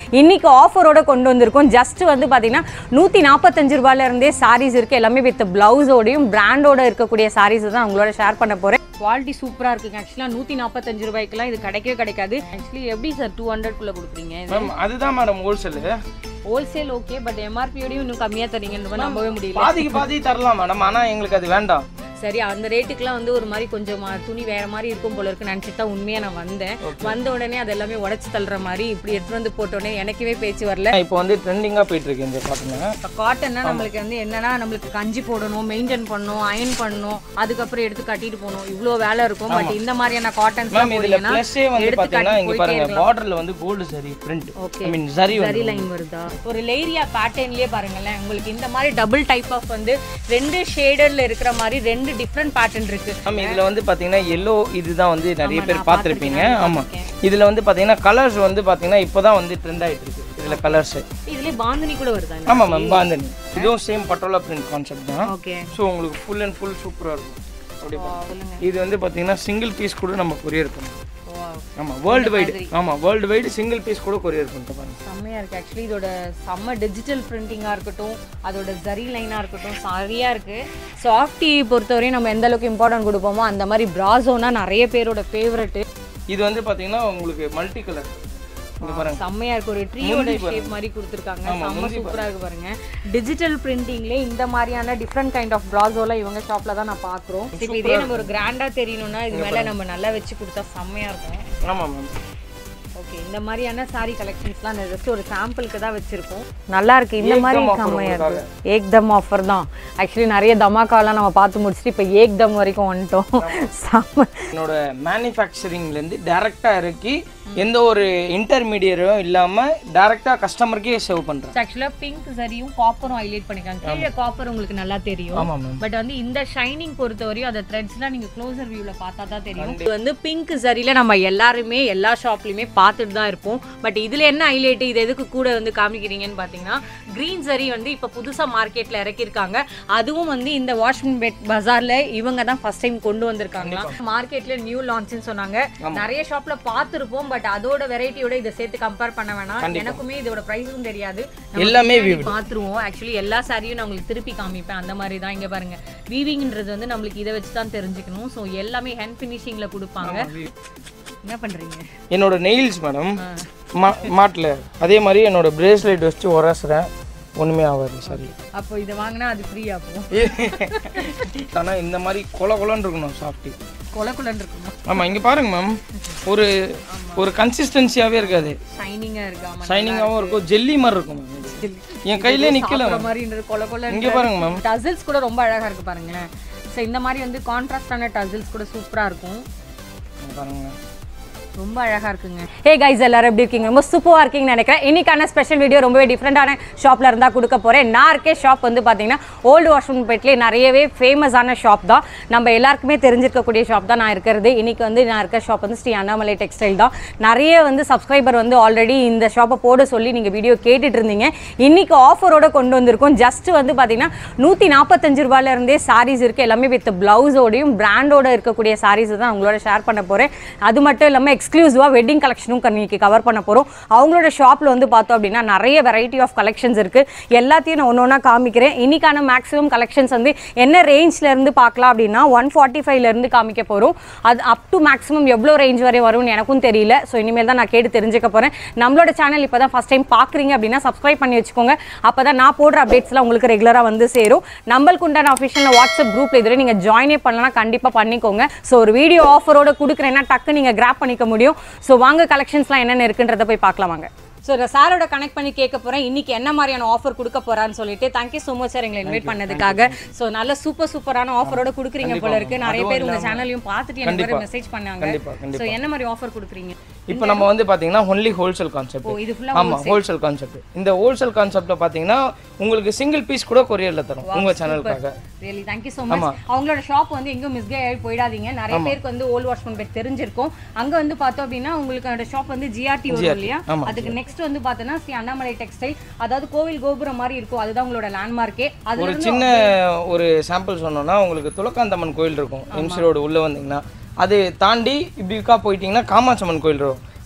இன்னைக்கு ஆஃபரோட கொண்டு வந்திருக்கோம் ஜஸ்ட் வந்து பார்த்தீங்கன்னா நூற்றி நாற்பத்தஞ்சு ரூபாயிலேருந்தே சாரீஸ் இருக்குது எல்லாமே வித் ப்ளவுஸோடையும் பிராண்டோட இருக்கக்கூடிய சாரீஸ் தான் உங்களோட ஷேர் பண்ண போகிறேன் குவாலிட்டி சூப்பராக இருக்குங்க ஆக்சுவலாக நூற்றி நாற்பத்தஞ்சு ரூபாய்க்குலாம் இது கிடைக்கவே கிடைக்காது ஆக்சுவலி எப்படி சார் டூ ஹண்ட்ரட்குள்ளே கொடுக்குறீங்க மேம் அதுதான் madam wholesale wholesale okay but எம்ஆர்பியோடையும் இன்னும் கம்மியாக தரீங்கன்னு நம்பவே முடியல பாதிக்கு பாதி தரலாம் மேடம் ஆனால் எங்களுக்கு அது வேண்டாம் சரி அந்த ரேட்டுக்குலாம் வந்து ஒரு மாதிரி கொஞ்சம் மா- துணி வேற மாதிரி இருக்கும் போல இருக்கு நினச்சிட்டு தான் உண்மையாக நான் வந்தேன் வந்த உடனே அது எல்லாமே உடச்சி தள்ளுற மாதிரி இப்படி எடுத்துட்டு வந்து போட்ட உடனே எனக்குமே பேச்சு வரல இப்போ வந்து ட்ரெண்டிங்காக போயிட்டு இருக்கு இந்த பார்த்தீங்கன்னா இப்போ காட்டன்னா நம்மளுக்கு வந்து என்னன்னா நம்மளுக்கு கஞ்சி போடணும் மெயின்டைன் பண்ணணும் அயன் பண்ணணும் அதுக்கப்புறம் எடுத்து கட்டிட்டு போகணும் இவ்வளோ வேலை இருக்கும் பட் இந்த மாதிரியான காட்டன்ஸ் மேம் இதில் போனீங்கன்னா ப்ளஸ்ஸே வந்து எடுத்து பார்த்தீங்கன்னா கட்டி இங்கே போயிட்டே பாருங்க இருக்கலாம். பார்டரில் வந்து கோல்டு சரி பிரிண்ட் Okay. ஐ மீன் சரி சரி வந்து லைன் வருதா ஒரு லேரியா பேட்டர்ன்லயே பாருங்களேன் உங்களுக்கு இந்த மாதிரி டபுள் டைப் ஆஃப் வந்து ரெண்டு ஷேடர்ல இருக்கிற மாதிரி ரெண்டு டிஃப்ரெண்ட் பேட்டர்ன் இருக்கு மேம் இதில் வந்து பார்த்தீங்கன்னா எல்லோ இதுதான் வந்து நிறைய பேர் நான் பார்த்துருப்பீங்க பார்த்திருக்கேன், ஆமாம் இதில் வந்து பார்த்தீங்கன்னா கலர்ஸ் வந்து பார்த்தீங்கன்னா இப்போ தான் வந்து ட்ரெண்ட் ஆகிட்டு இருக்கு இதில் கலர்ஸு இதுலயே பாந்தினி கூட வருதா ஆமாம் மேம் பாந்தனி இதுவும் சேம் பட்டோலா பிரிண்ட் கான்செப்ட் தான் ஓகே ஸோ உங்களுக்கு ஃபுல் அண்ட் ஃபுல் சூப்பராக இருக்கும் அப்படி பாருங்க. இது வந்து பார்த்தீங்கன்னா சிங்கிள் பீஸ் கூட நம்ம கொரியர் பண்ணுறோம் ஆமாம் வேர்ல்டு வைடு ஆமாம் வேர்ல்டு வைடு சிங்கிள் பீஸ் கூட கொரியர் பண்ணிட்டு பாருங்க செம்மையா இருக்கு ஆக்சுவலி இதோட செம்ம டிஜிட்டல் பிரிண்டிங்கா இருக்கட்டும் அதோட ஜரி லைனா இருக்கட்டும் சரியா இருக்கு சாஃப்டி பொறுத்தவரையும் நம்ம எந்த அளவுக்கு இம்பார்ட்டன்ட் கொடுப்போமோ அந்த மாதிரி பிராசோனா நிறைய பேரோட ஃபேவரட் இது வந்து பார்த்தீங்கன்னா உங்களுக்கு மல்டி கலர் இங்கே பாருங்க செம்மையா இருக்கு ஒரு ட்ரீயோட ஷேப் மாதிரி கொடுத்துருக்காங்க செம்ம சூப்பரா இருக்கு பாருங்க டிஜிட்டல் பிரிண்டிங்ல இந்த மாதிரியான டிஃப்ரெண்ட் கைண்ட் ஆஃப் பிராசோலாம் இவங்க ஷாப்ல தான் நான் பாக்குறோம் இப்போ இதே நம்ம ஒரு கிராண்டா தெரியணும்னா இது மேல நம்ம நல்லா வச்சு கொடுத்தா செம்மையா இருக்கும் ஆமாம் மேம் ஓகே இந்த மாதிரியான சாரி கலெக்ஷன்ஸ்லாம் ஜஸ்ட் ஒரு சாம்பிளுக்கு தான் வச்சிருக்கோம் நல்லா இருக்கு இந்த மாதிரி ஏக்தம் offer செம்மையா இருக்கு ஏக் தம் ஆஃபர் தான் ஆக்சுவலி நிறைய தமாக்காலாம் நம்ம பார்த்து முடிச்சுட்டு இப்போ ஏக் தம் வரைக்கும் வந்துட்டோம் செம்ம என்னோட மேனுஃபேக்சரிங்லேருந்து டேரெக்டாக இறக்கி எந்த ஒரு இன்டர்மீடியரும் இல்லாமல் டேரெக்டாக கஸ்டமருக்கே சேவ் பண்ணுறேன் ஆக்சுவலாக பிங்க் சரியும் காப்பரும் ஹைலைட் பண்ணிருக்காங்க கீழே காப்பர் உங்களுக்கு நல்லா தெரியும் ஆமாம் மேம் பட் வந்து இந்த ஷைனிங் பொறுத்த வரையும் அந்த த்ரெட்ஸ்லாம் நீங்க க்ளோசர் வியூல பார்த்தா தான் தெரியும் இது வந்து பிங்க் சரியில நம்ம எல்லாருமே எல்லா ஷாப்லயுமே பார்த்துட்டு தான் இருப்போம் பட் இதுல என்ன ஹைலைட் இது எதுக்கு கூட வந்து காமிக்கிறீங்கன்னு பாத்தீங்கன்னா கிரீன் சரி வந்து இப்ப புதுசா மார்க்கெட்ல இறக்கியிருக்காங்க அதுவும் வந்து இந்த வாஷ்மின் பெட் பஜார்ல இவங்க தான் ஃபர்ஸ்ட் டைம் கொண்டு வந்திருக்காங்க மார்க்கெட்ல நியூ லான்ச்னு சொன்னாங்க நிறைய ஷாப்ல பார்த்துருப்போம் பட் அதோட வெரைட்டியோட இதை சேர்த்து கம்பேர் பண்ண வேணாம் எனக்குமே இதோட பிரைஸும் தெரியாது நம்ம எல்லாமே பின்னாடி பார்த்துருவோம் ஆக்சுவலி எல்லா சாரியும் நான் உங்களுக்கு திருப்பி காமிப்பேன் அந்த மாதிரி தான் இங்க பாருங்க வீவிங்ன்றது வந்து நம்மளுக்கு இதை வச்சு தான் தெரிஞ்சுக்கணும் ஸோ எல்லாமே ஹேண்ட் ஃபினிஷிங்ல கொடுப்பாங்க என்ன பண்றீங்க என்னோட நெயில்ஸ் மேடம் மா மாட்டில் அதே மாதிரி என்னோட பிரேஸ்லெட் வச்சு உரசுறேன் ஒன்றுமே ஆகாது சரி அப்போ இதை வாங்கினா அது ஃப்ரீ ஆகும் ஆனால் இந்த மாதிரி கொல கொலன்னு இருக்கணும் சாஃப்டி கொல குலன் இருக்குமா ஆமாம் இங்கே பாருங்க மேம் ஒரு ஒரு கன்சிஸ்டன்சியாகவே இருக்காது ஷைனிங்கா இருக்காம ஷைனிங்காகவும் இருக்கும் ஜெல்லி மாதிரி இருக்கும் மேம் என் கையிலே நிற்கல சாப்பிட்ற மாதிரின்றது கொல கொல இங்கே பாருங்க மேம் டசில்ஸ் கூட ரொம்ப அழகா இருக்கு பாருங்களேன் ஸோ இந்த மாதிரி வந்து கான்ட்ராஸ்டான டசில்ஸ் கூட சூப்பரா இருக்கும் பாருங்க ரொம்ப அழகா இருக்குங்க ஹே கைஸ் எல்லாரும் எப்படி இருக்கீங்க ரொம்ப சூப்பராக இருக்கீங்கன்னு நினைக்கிறேன் இன்னைக்கான ஸ்பெஷல் வீடியோ ரொம்பவே டிஃப்ரெண்டான ஷாப்ல இருந்தா கொடுக்க போறேன் நான் இருக்கே ஷாப் வந்து பாத்தீங்கன்னா ஓல்டு வாஷ்ரூம் பெட்லேயே நிறையவே ஃபேமஸான ஷாப் தான் நம்ம எல்லாருக்குமே தெரிஞ்சிருக்கக்கூடிய ஷாப் தான் நான் இருக்கிறது இன்னைக்கு வந்து நான் இருக்க ஷாப் வந்து ஸ்ரீ அண்ணாமலை டெக்ஸ்டைல் தான் நிறைய வந்து சப்ஸ்கிரைபர் வந்து ஆல்ரெடி இந்த ஷாப்பை போட சொல்லி நீங்க வீடியோ கேட்டுட்டு இருந்தீங்க இன்னைக்கு ஆஃபரோட கொண்டு வந்திருக்கோம் ஜஸ்ட் வந்து பாத்தீங்கன்னா நூற்றி நாற்பத்தஞ்சு ரூபாயில இருந்தே சாரீஸ் இருக்கு எல்லாமே வித் பிளவுஸோடையும் பிராண்டோட இருக்கக்கூடிய சாரீஸ் தான் உங்களோட ஷேர் பண்ண போறேன் அது மட்டும் இல்லாமல் எக்ஸ்க்ளூசிவாக வெட்டிங் கலெக்ஷனும் இன்னைக்கு கவர் பண்ண போகிறோம் அவங்களோட ஷாப்பில் வந்து பார்த்தோம் அப்படின்னா நிறைய வெரைட்டி ஆஃப் கலெக்ஷன்ஸ் இருக்குது எல்லாத்தையும் நான் ஒன்று ஒன்றா காமிக்கிறேன் இன்னைக்கான மேக்ஸிமம் கலெக்ஷன்ஸ் வந்து என்ன ரேஞ்ச்ல இருந்து பார்க்கலாம் அப்படின்னா ஒன் ஃபார்ட்டி இருந்து காமிக்க போகிறோம் அது அப் டு மேக்ஸிமம் எவ்வளோ ரேஞ்ச் வரை வரும்னு எனக்கும் தெரியல ஸோ இனிமேல் தான் நான் கேட்டு தெரிஞ்சுக்க போகிறேன் நம்மளோட சேனல் இப்போ தான் ஃபஸ்ட் டைம் பார்க்குறீங்க அப்படின்னா சப்ஸ்கிரைப் பண்ணி வச்சுக்கோங்க அப்போ தான் நான் போடுற அப்டேட்ஸ்லாம் உங்களுக்கு ரெகுலராக வந்து சேரும் நம்மளுக்கு உண்டான அஃபிஷியல் வாட்ஸ்அப் குரூப்பில் இதுவரை நீங்கள் ஜாயினே பண்ணலாம் கண்டிப்பாக பண்ணிக்கோங்க ஸோ ஒரு வீடியோ ஆஃபரோட கொடுக்குறேன்னா டக்கு நீங்கள் கிராப் பண்ணிக்க முடியும் ஸோ வாங்க கலெக்ஷன்ஸ்லாம் என்னென்ன இருக்குன்றத போய் பார்க்கலாம் வாங்க ஸோ சாரோட கனெக்ட் பண்ணி கேட்க போகிறேன் இன்னைக்கு என்ன மாதிரியான ஆஃபர் கொடுக்க போறான்னு சொல்லிட்டு தேங்க்யூ ஸோ மச் சார் எங்களை இன்வைட் பண்ணதுக்காக ஸோ நல்ல சூப்பர் சூப்பரான ஆஃபரோட கொடுக்குறீங்க போல இருக்கு நிறைய பேர் உங்க சேனலையும் பார்த்துட்டு எனக்கு வேற மெசேஜ் பண்ணாங்க கண்டிப்பா கண்டிப்பா ஸோ என்ன மாதிரி ஆஃபர் கொடுக்குறீங்க இப்போ நம்ம வந்து பார்த்தீங்கன்னா ஒன்லி ஹோல்சேல் கான்செப்ட் ஓ இது ஃபுல்லாக ஆமாம் ஹோல்சேல் கான்செப்ட் இந்த ஹோல்சேல் கான்செப்ட்டில் பார்த்தீங்கன்னா உங்களுக்கு சிங்கிள் பீஸ் கூட கொரியரில் தரும் உங்கள் சேனலுக்காக ரியலி தேங்க்யூ ஸோ மச் அவங்களோட ஷாப் வந்து எங்கேயும் மிஸ்கே ஆகி போயிடாதீங்க நிறைய பேருக்கு வந்து ஓல்ட் வாஷ்மன் பெட் தெரிஞ்சிருக்கும் அங்க வந்து பார்த்தோம் அப்படின்னா உங்களுக்கு ஷாப் வந்து ஜிஆர்டி வரும் இல்லையா ஆமா. அதுக்கு நெக்ஸ்ட் வந்து பார்த்தோன்னா ஸ்ரீ அண்ணாமலை டெக்ஸ்டைல் அதாவது கோவில் கோபுரம் மாதிரி இருக்கும் அதுதான் உங்களோட லேண்ட்மார்க்கே அது ஒரு சின்ன ஒரு சாம்பிள் சொன்னோம்னா உங்களுக்கு துலக்காந்தம்மன் கோயில் இருக்கும் எம்சி ரோடு உள்ளே வந்தீங்கன்னா அது தாண்டி இப்படிக்கா போயிட்டீங்கன்னா காமாட்சம்மன் கோயில் இருக்கும்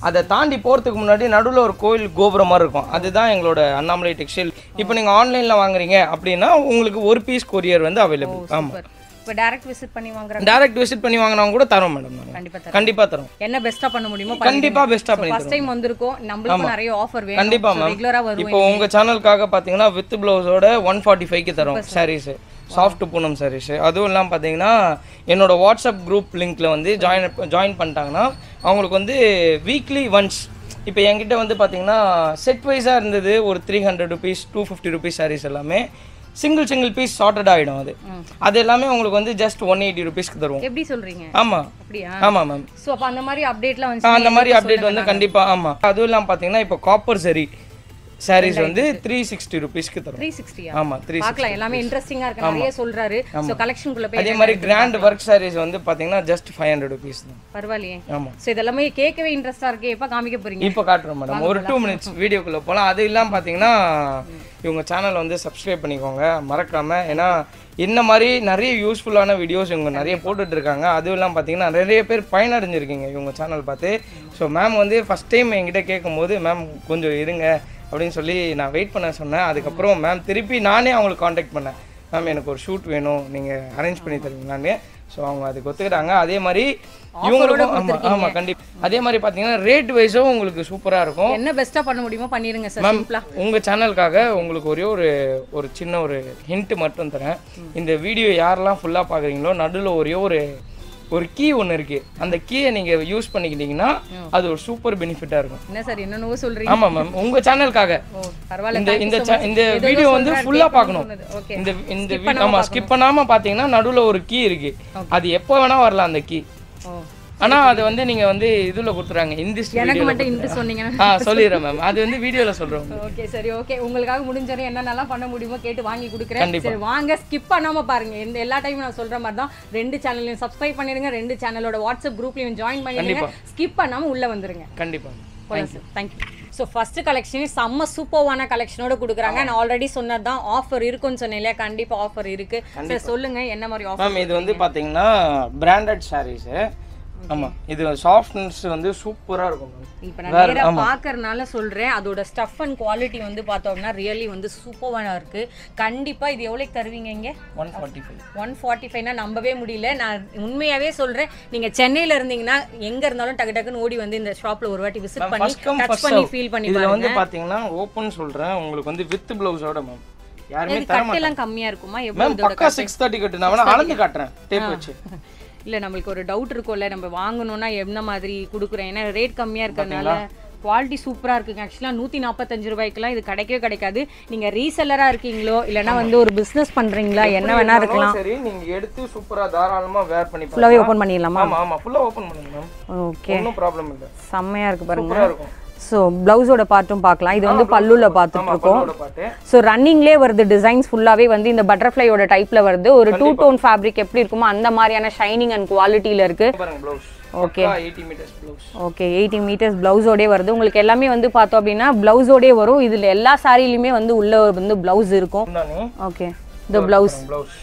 அதை தாண்டி போகிறதுக்கு முன்னாடி நடுவில் ஒரு கோயில் கோபுரம் மாதிரி இருக்கும் அதுதான் எங்களோட அண்ணாமலை டெக்ஸ்டைல் இப்போ நீங்கள் ஆன்லைனில் வாங்குறீங்க அப்படின்னா உங்களுக்கு ஒரு பீஸ் கொரியர் வந்து அவைலபிள் ஆமாம் சூப்பர் இப்போ டைரக்ட் விசிட் பண்ணி வாங்குறாங்க டைரக்ட் விசிட் பண்ணி வாங்கினவங்க கூட தரோம் மேடம் நாங்கள் கண்டிப்பா தரேன் கண்டிப்பாக தரோம் என்ன பெஸ்ட்டா பண்ண முடியுமோ கண்டிப்பாக பெஸ்ட்டாக பண்ணி ஃபர்ஸ்ட் டைம் வந்திருக்கோம் நம்மளுக்கும் நிறைய ஆஃபர் வேணும் கண்டிப்பா மேம் ரெகுலரா வருவோம் இப்போ உங்க சேனலுக்காக பாத்தீங்கன்னா வித் பிளவுஸோட ஒன் ஃபார்ட்டி ஃபைவ்க்கு தரோம் சாரீஸ் சாஃப்ட் பூனம் சாரீஸ் அதுவும் இல்லாமல் பார்த்தீங்கன்னா என்னோட வாட்ஸ்அப் குரூப் லிங்க்ல வந்து ஜாயின் ஜாயின் பண்ணிட்டாங்கன்னா அவங்களுக்கு வந்து வீக்லி ஒன்ஸ் இப்போ என்கிட்ட வந்து பார்த்தீங்கன்னா செட் வைஸாக இருந்தது ஒரு three hundred rupees two fifty rupees sarees எல்லாமே சிங்கிள் சிங்கிள் பீஸ் சார்ட்டட் ஆகிடும் அது அது எல்லாமே உங்களுக்கு வந்து ஜஸ்ட் ஒன் எயிட்டி ருபீஸ்க்கு தருவோம் எப்படி சொல்றீங்க ஆமாம் அப்படியா ஆமாம் மேம் சோ அப்ப அந்த மாதிரி அப்டேட்லாம் ஆ, வந்து அந்த மாதிரி அப்டேட் வந்து கண்டிப்பா ஆமா அதுவும் இல்லாம பாத்தீங்கன்னா இப்போ காப்பர் சரி சாரீஸ் வந்து த்ரீ சிக்ஸ்டி ருபீஸ்க்கு தரும் த்ரீ சிக்ஸ்டியா ஆமா த்ரீ பார்க்கலாம் எல்லாமே இன்ட்ரெஸ்டிங்கா இருக்கு நிறைய சொல்றாரு சோ கலெக்ஷனுக்குள்ள போய் அதே மாதிரி கிராண்ட் ஒர்க் சாரீஸ் வந்து பாத்தீங்கன்னா ஜஸ்ட் ஃபைவ் ஹண்ட்ரட் ருபீஸ் தான் பரவாயில்லையே ஆமா சோ இதெல்லாமே கேட்கவே இன்ட்ரெஸ்டா இருக்கு எப்ப காமிக்க போறீங்க இப்போ காட்டுறோம் மேடம் ஒரு டூ மினிட்ஸ் வீடியோக்குள்ள போகலாம் அது இல்லாமல் பார்த்தீங்கன்னா இவங்க சேனலை வந்து சப்ஸ்கிரைப் பண்ணிக்கோங்க மறக்காம ஏன்னா இந்த மாதிரி நிறைய யூஸ்ஃபுல்லான வீடியோஸ் இவங்க நிறைய போட்டுட்டு இருக்காங்க அதுவும் இல்லாமல் பார்த்தீங்கன்னா நிறைய பேர் பயனடைஞ்சிருக்கீங்க இவங்க சேனல் பார்த்து ஸோ மேம் வந்து ஃபஸ்ட் டைம் என்கிட்ட கேட்கும்போது மேம் கொஞ்சம் இருங்க அப்படின்னு சொல்லி நான் வெயிட் பண்ண சொன்னேன் அதுக்கப்புறம் மேம் திருப்பி நானே அவங்களுக்கு காண்டாக்ட் பண்ணேன் மேம் எனக்கு ஒரு ஷூட் வேணும் நீங்கள் அரேஞ்ச் பண்ணி தருவீங்களான்னு ஸோ அவங்க அதுக்கு ஒத்துக்கிறாங்க அதே மாதிரி இவங்களுக்கும் ஆமாம் ஆமாம் கண்டிப்பாக அதே மாதிரி பார்த்தீங்கன்னா ரேட் வைஸும் உங்களுக்கு சூப்பராக இருக்கும் என்ன பெஸ்டா பண்ண முடியுமோ பண்ணிருங்க சார் சிம்பிளா உங்கள் சேனலுக்காக உங்களுக்கு ஒரே ஒரு ஒரு சின்ன ஒரு ஹிண்ட் மட்டும் தரேன் இந்த வீடியோ யாரெல்லாம் ஃபுல்லாக பார்க்குறீங்களோ நடுவில் ஒரே ஒரு ஒரு கீ ஒன்று இருக்குது அந்த கீயை நீங்கள் யூஸ் பண்ணிக்கிட்டீங்கன்னா அது ஒரு சூப்பர் பெனிஃபிட்டாக இருக்கும் என்ன சார் என்னென்னவோ சொல்றீங்க ஆமாம் மேம் உங்கள் சேனலுக்காக ஓ பரவாயில்ல இந்த thank you இந்த so cha- much. இந்த ஏதோ வீடியோ ஏதோ வந்து சொல்றாரு, ஃபுல்லாக கேட்கணும்னு பார்க்கணும் தோணுது. Okay. இந்த இந்த வி- ஆமா ஸ்கிப் பண்ணாம பார்த்தீங்கன்னா நடுவில் ஒரு கீ இருக்கு அது எப்போ வேணா வரலாம் அந்த கீ ஓ ஆனா அது வந்து நீங்க வந்து இதுல கொடுத்துறாங்க இந்த எனக்கு மட்டும் இன்று சொன்னீங்கன்னா ஆ சொல்லிடுறேன் மேம் அது வந்து வீடியோல சொல்றோம் ஓகே சரி ஓகே உங்களுக்காக முடிஞ்சவரை என்னென்னலாம் பண்ண முடியுமோ கேட்டு வாங்கி கொடுக்குறேன் சரி வாங்க ஸ்கிப் பண்ணாம பாருங்க இந்த எல்லா டைமும் நான் சொல்ற மாதிரி தான் ரெண்டு சேனல்லையும் சப்ஸ்கிரைப் பண்ணிடுங்க ரெண்டு சேனலோட வாட்ஸ்அப் குரூப்லையும் ஜாயின் பண்ணிடுங்க ஸ்கிப் பண்ணாம உள்ள வந்துருங்க கண்டிப்பா போலாம் sir thank you so first collection செம்ம சூப்பர்வான கலெக்ஷனோட கொடுக்குறாங்க நான் ஆல்ரெடி சொன்னது தான் ஆஃபர் இருக்குன்னு சொன்னேன் இல்லையா கண்டிப்பா ஆஃபர் இருக்கு சார் சொல்லுங்க என்ன மாதிரி ஆஃபர் மேம் இது வந்து பாத்தீங்கன்னா பிராண்டட் சாரீஸ் ஆமா இது சாஃப்ட்னஸ் வந்து சூப்பரா இருக்கும் மேம் இப்போ நான் நேரா பார்க்கறனால சொல்றேன் அதோட ஸ்டஃப் அண்ட் குவாலிட்டி வந்து பார்த்தோம்னா ரியலி வந்து சூப்பர்வான இருக்கு கண்டிப்பா இது எவ்வளோக்கு தருவீங்க இங்க one forty five one forty ஃபைவ்னா நம்பவே முடியல நான் உண்மையாவே சொல்றேன் நீங்க சென்னையில இருந்தீங்கன்னா எங்க இருந்தாலும் டக்கு டக்குன்னு ஓடி வந்து இந்த ஷாப்ல ஒரு வாட்டி விசிட் பண்ணி ஃபர்ஸ்ட் கம் டச் ஃபர்ஸ்ட் பண்ணி ஃபீல் பண்ணி இதுல பாருங்க வந்து பாத்தீங்கன்னா ஓப்பன் சொல்றேன் உங்களுக்கு வந்து வித் பிளவுஸோட மேம் யாருமே இது தர கட்டெல்லாம் கம்மியா இருக்குமா எவ்வளவு மேம் பக்கா சிக்ஸ் தேர்ட்டி கட்டு நான் வேணா அளந்து காட்டுறேன் டேப் வச்சு இல்ல நம்மளுக்கு ஒரு டவுட் இருக்கும்ல நம்ம வாங்கணும்னா என்ன மாதிரி கொடுக்குறேன் ஏன்னா ரேட் கம்மியா இருக்கறனால குவாலிட்டி சூப்பரா இருக்குங்க ஆக்சுவலாக நூற்றி நாற்பத்தஞ்சு ரூபாய்க்குலாம் இது கிடைக்கவே கிடைக்காது நீங்க ரீசெல்லரா இருக்கீங்களோ இல்லைன்னா வந்து ஒரு பிசினஸ் பண்றீங்களா என்ன வேணா இருக்கலாம் சரி நீங்க எடுத்து சூப்பரா தாராளமா வேர் பண்ணி ஃபுல்லாவே ஓப்பன் பண்ணிடலாமா ஆமா ஆமா ஃபுல்லா ஓபன் பண்ணுங்க மேம் ஓகே ஒன்றும் ப்ராப்ளம் இல்ல செம்மையா இருக்கு பாருங்க சூப்பரா இருக்கும் ஸோ பிளவுஸோட பார்ட்டும் பார்க்கலாம் இது வந்து பல்லுல பார்த்துட்டு இருக்கோம் பல்லோட பாட்டு ஸோ ரன்னிங்லேயே வருது டிசைன்ஸ் ஃபுல்லாகவே வந்து இந்த பட்டர்ஃப்ளையோட டைப்ல வருது ஒரு டூ டோன் ஃபேப்ரிக் எப்படி இருக்குமோ அந்த மாதிரியான ஷைனிங் அண்ட் குவாலிட்டியில இருக்கு பாருங்க blouse Okay. Eighty metres blouse okay eighty metres பிளவுஸோடே வருது உங்களுக்கு எல்லாமே வந்து பார்த்தோம் அப்படின்னா பிளவுஸோடே வரும் இதில் எல்லா சாரிலையுமே வந்து உள்ள வந்து பிளவுஸ் இருக்கும் முந்தானி ஓகே இந்த பிளவுஸ் ப்ளவுஸ்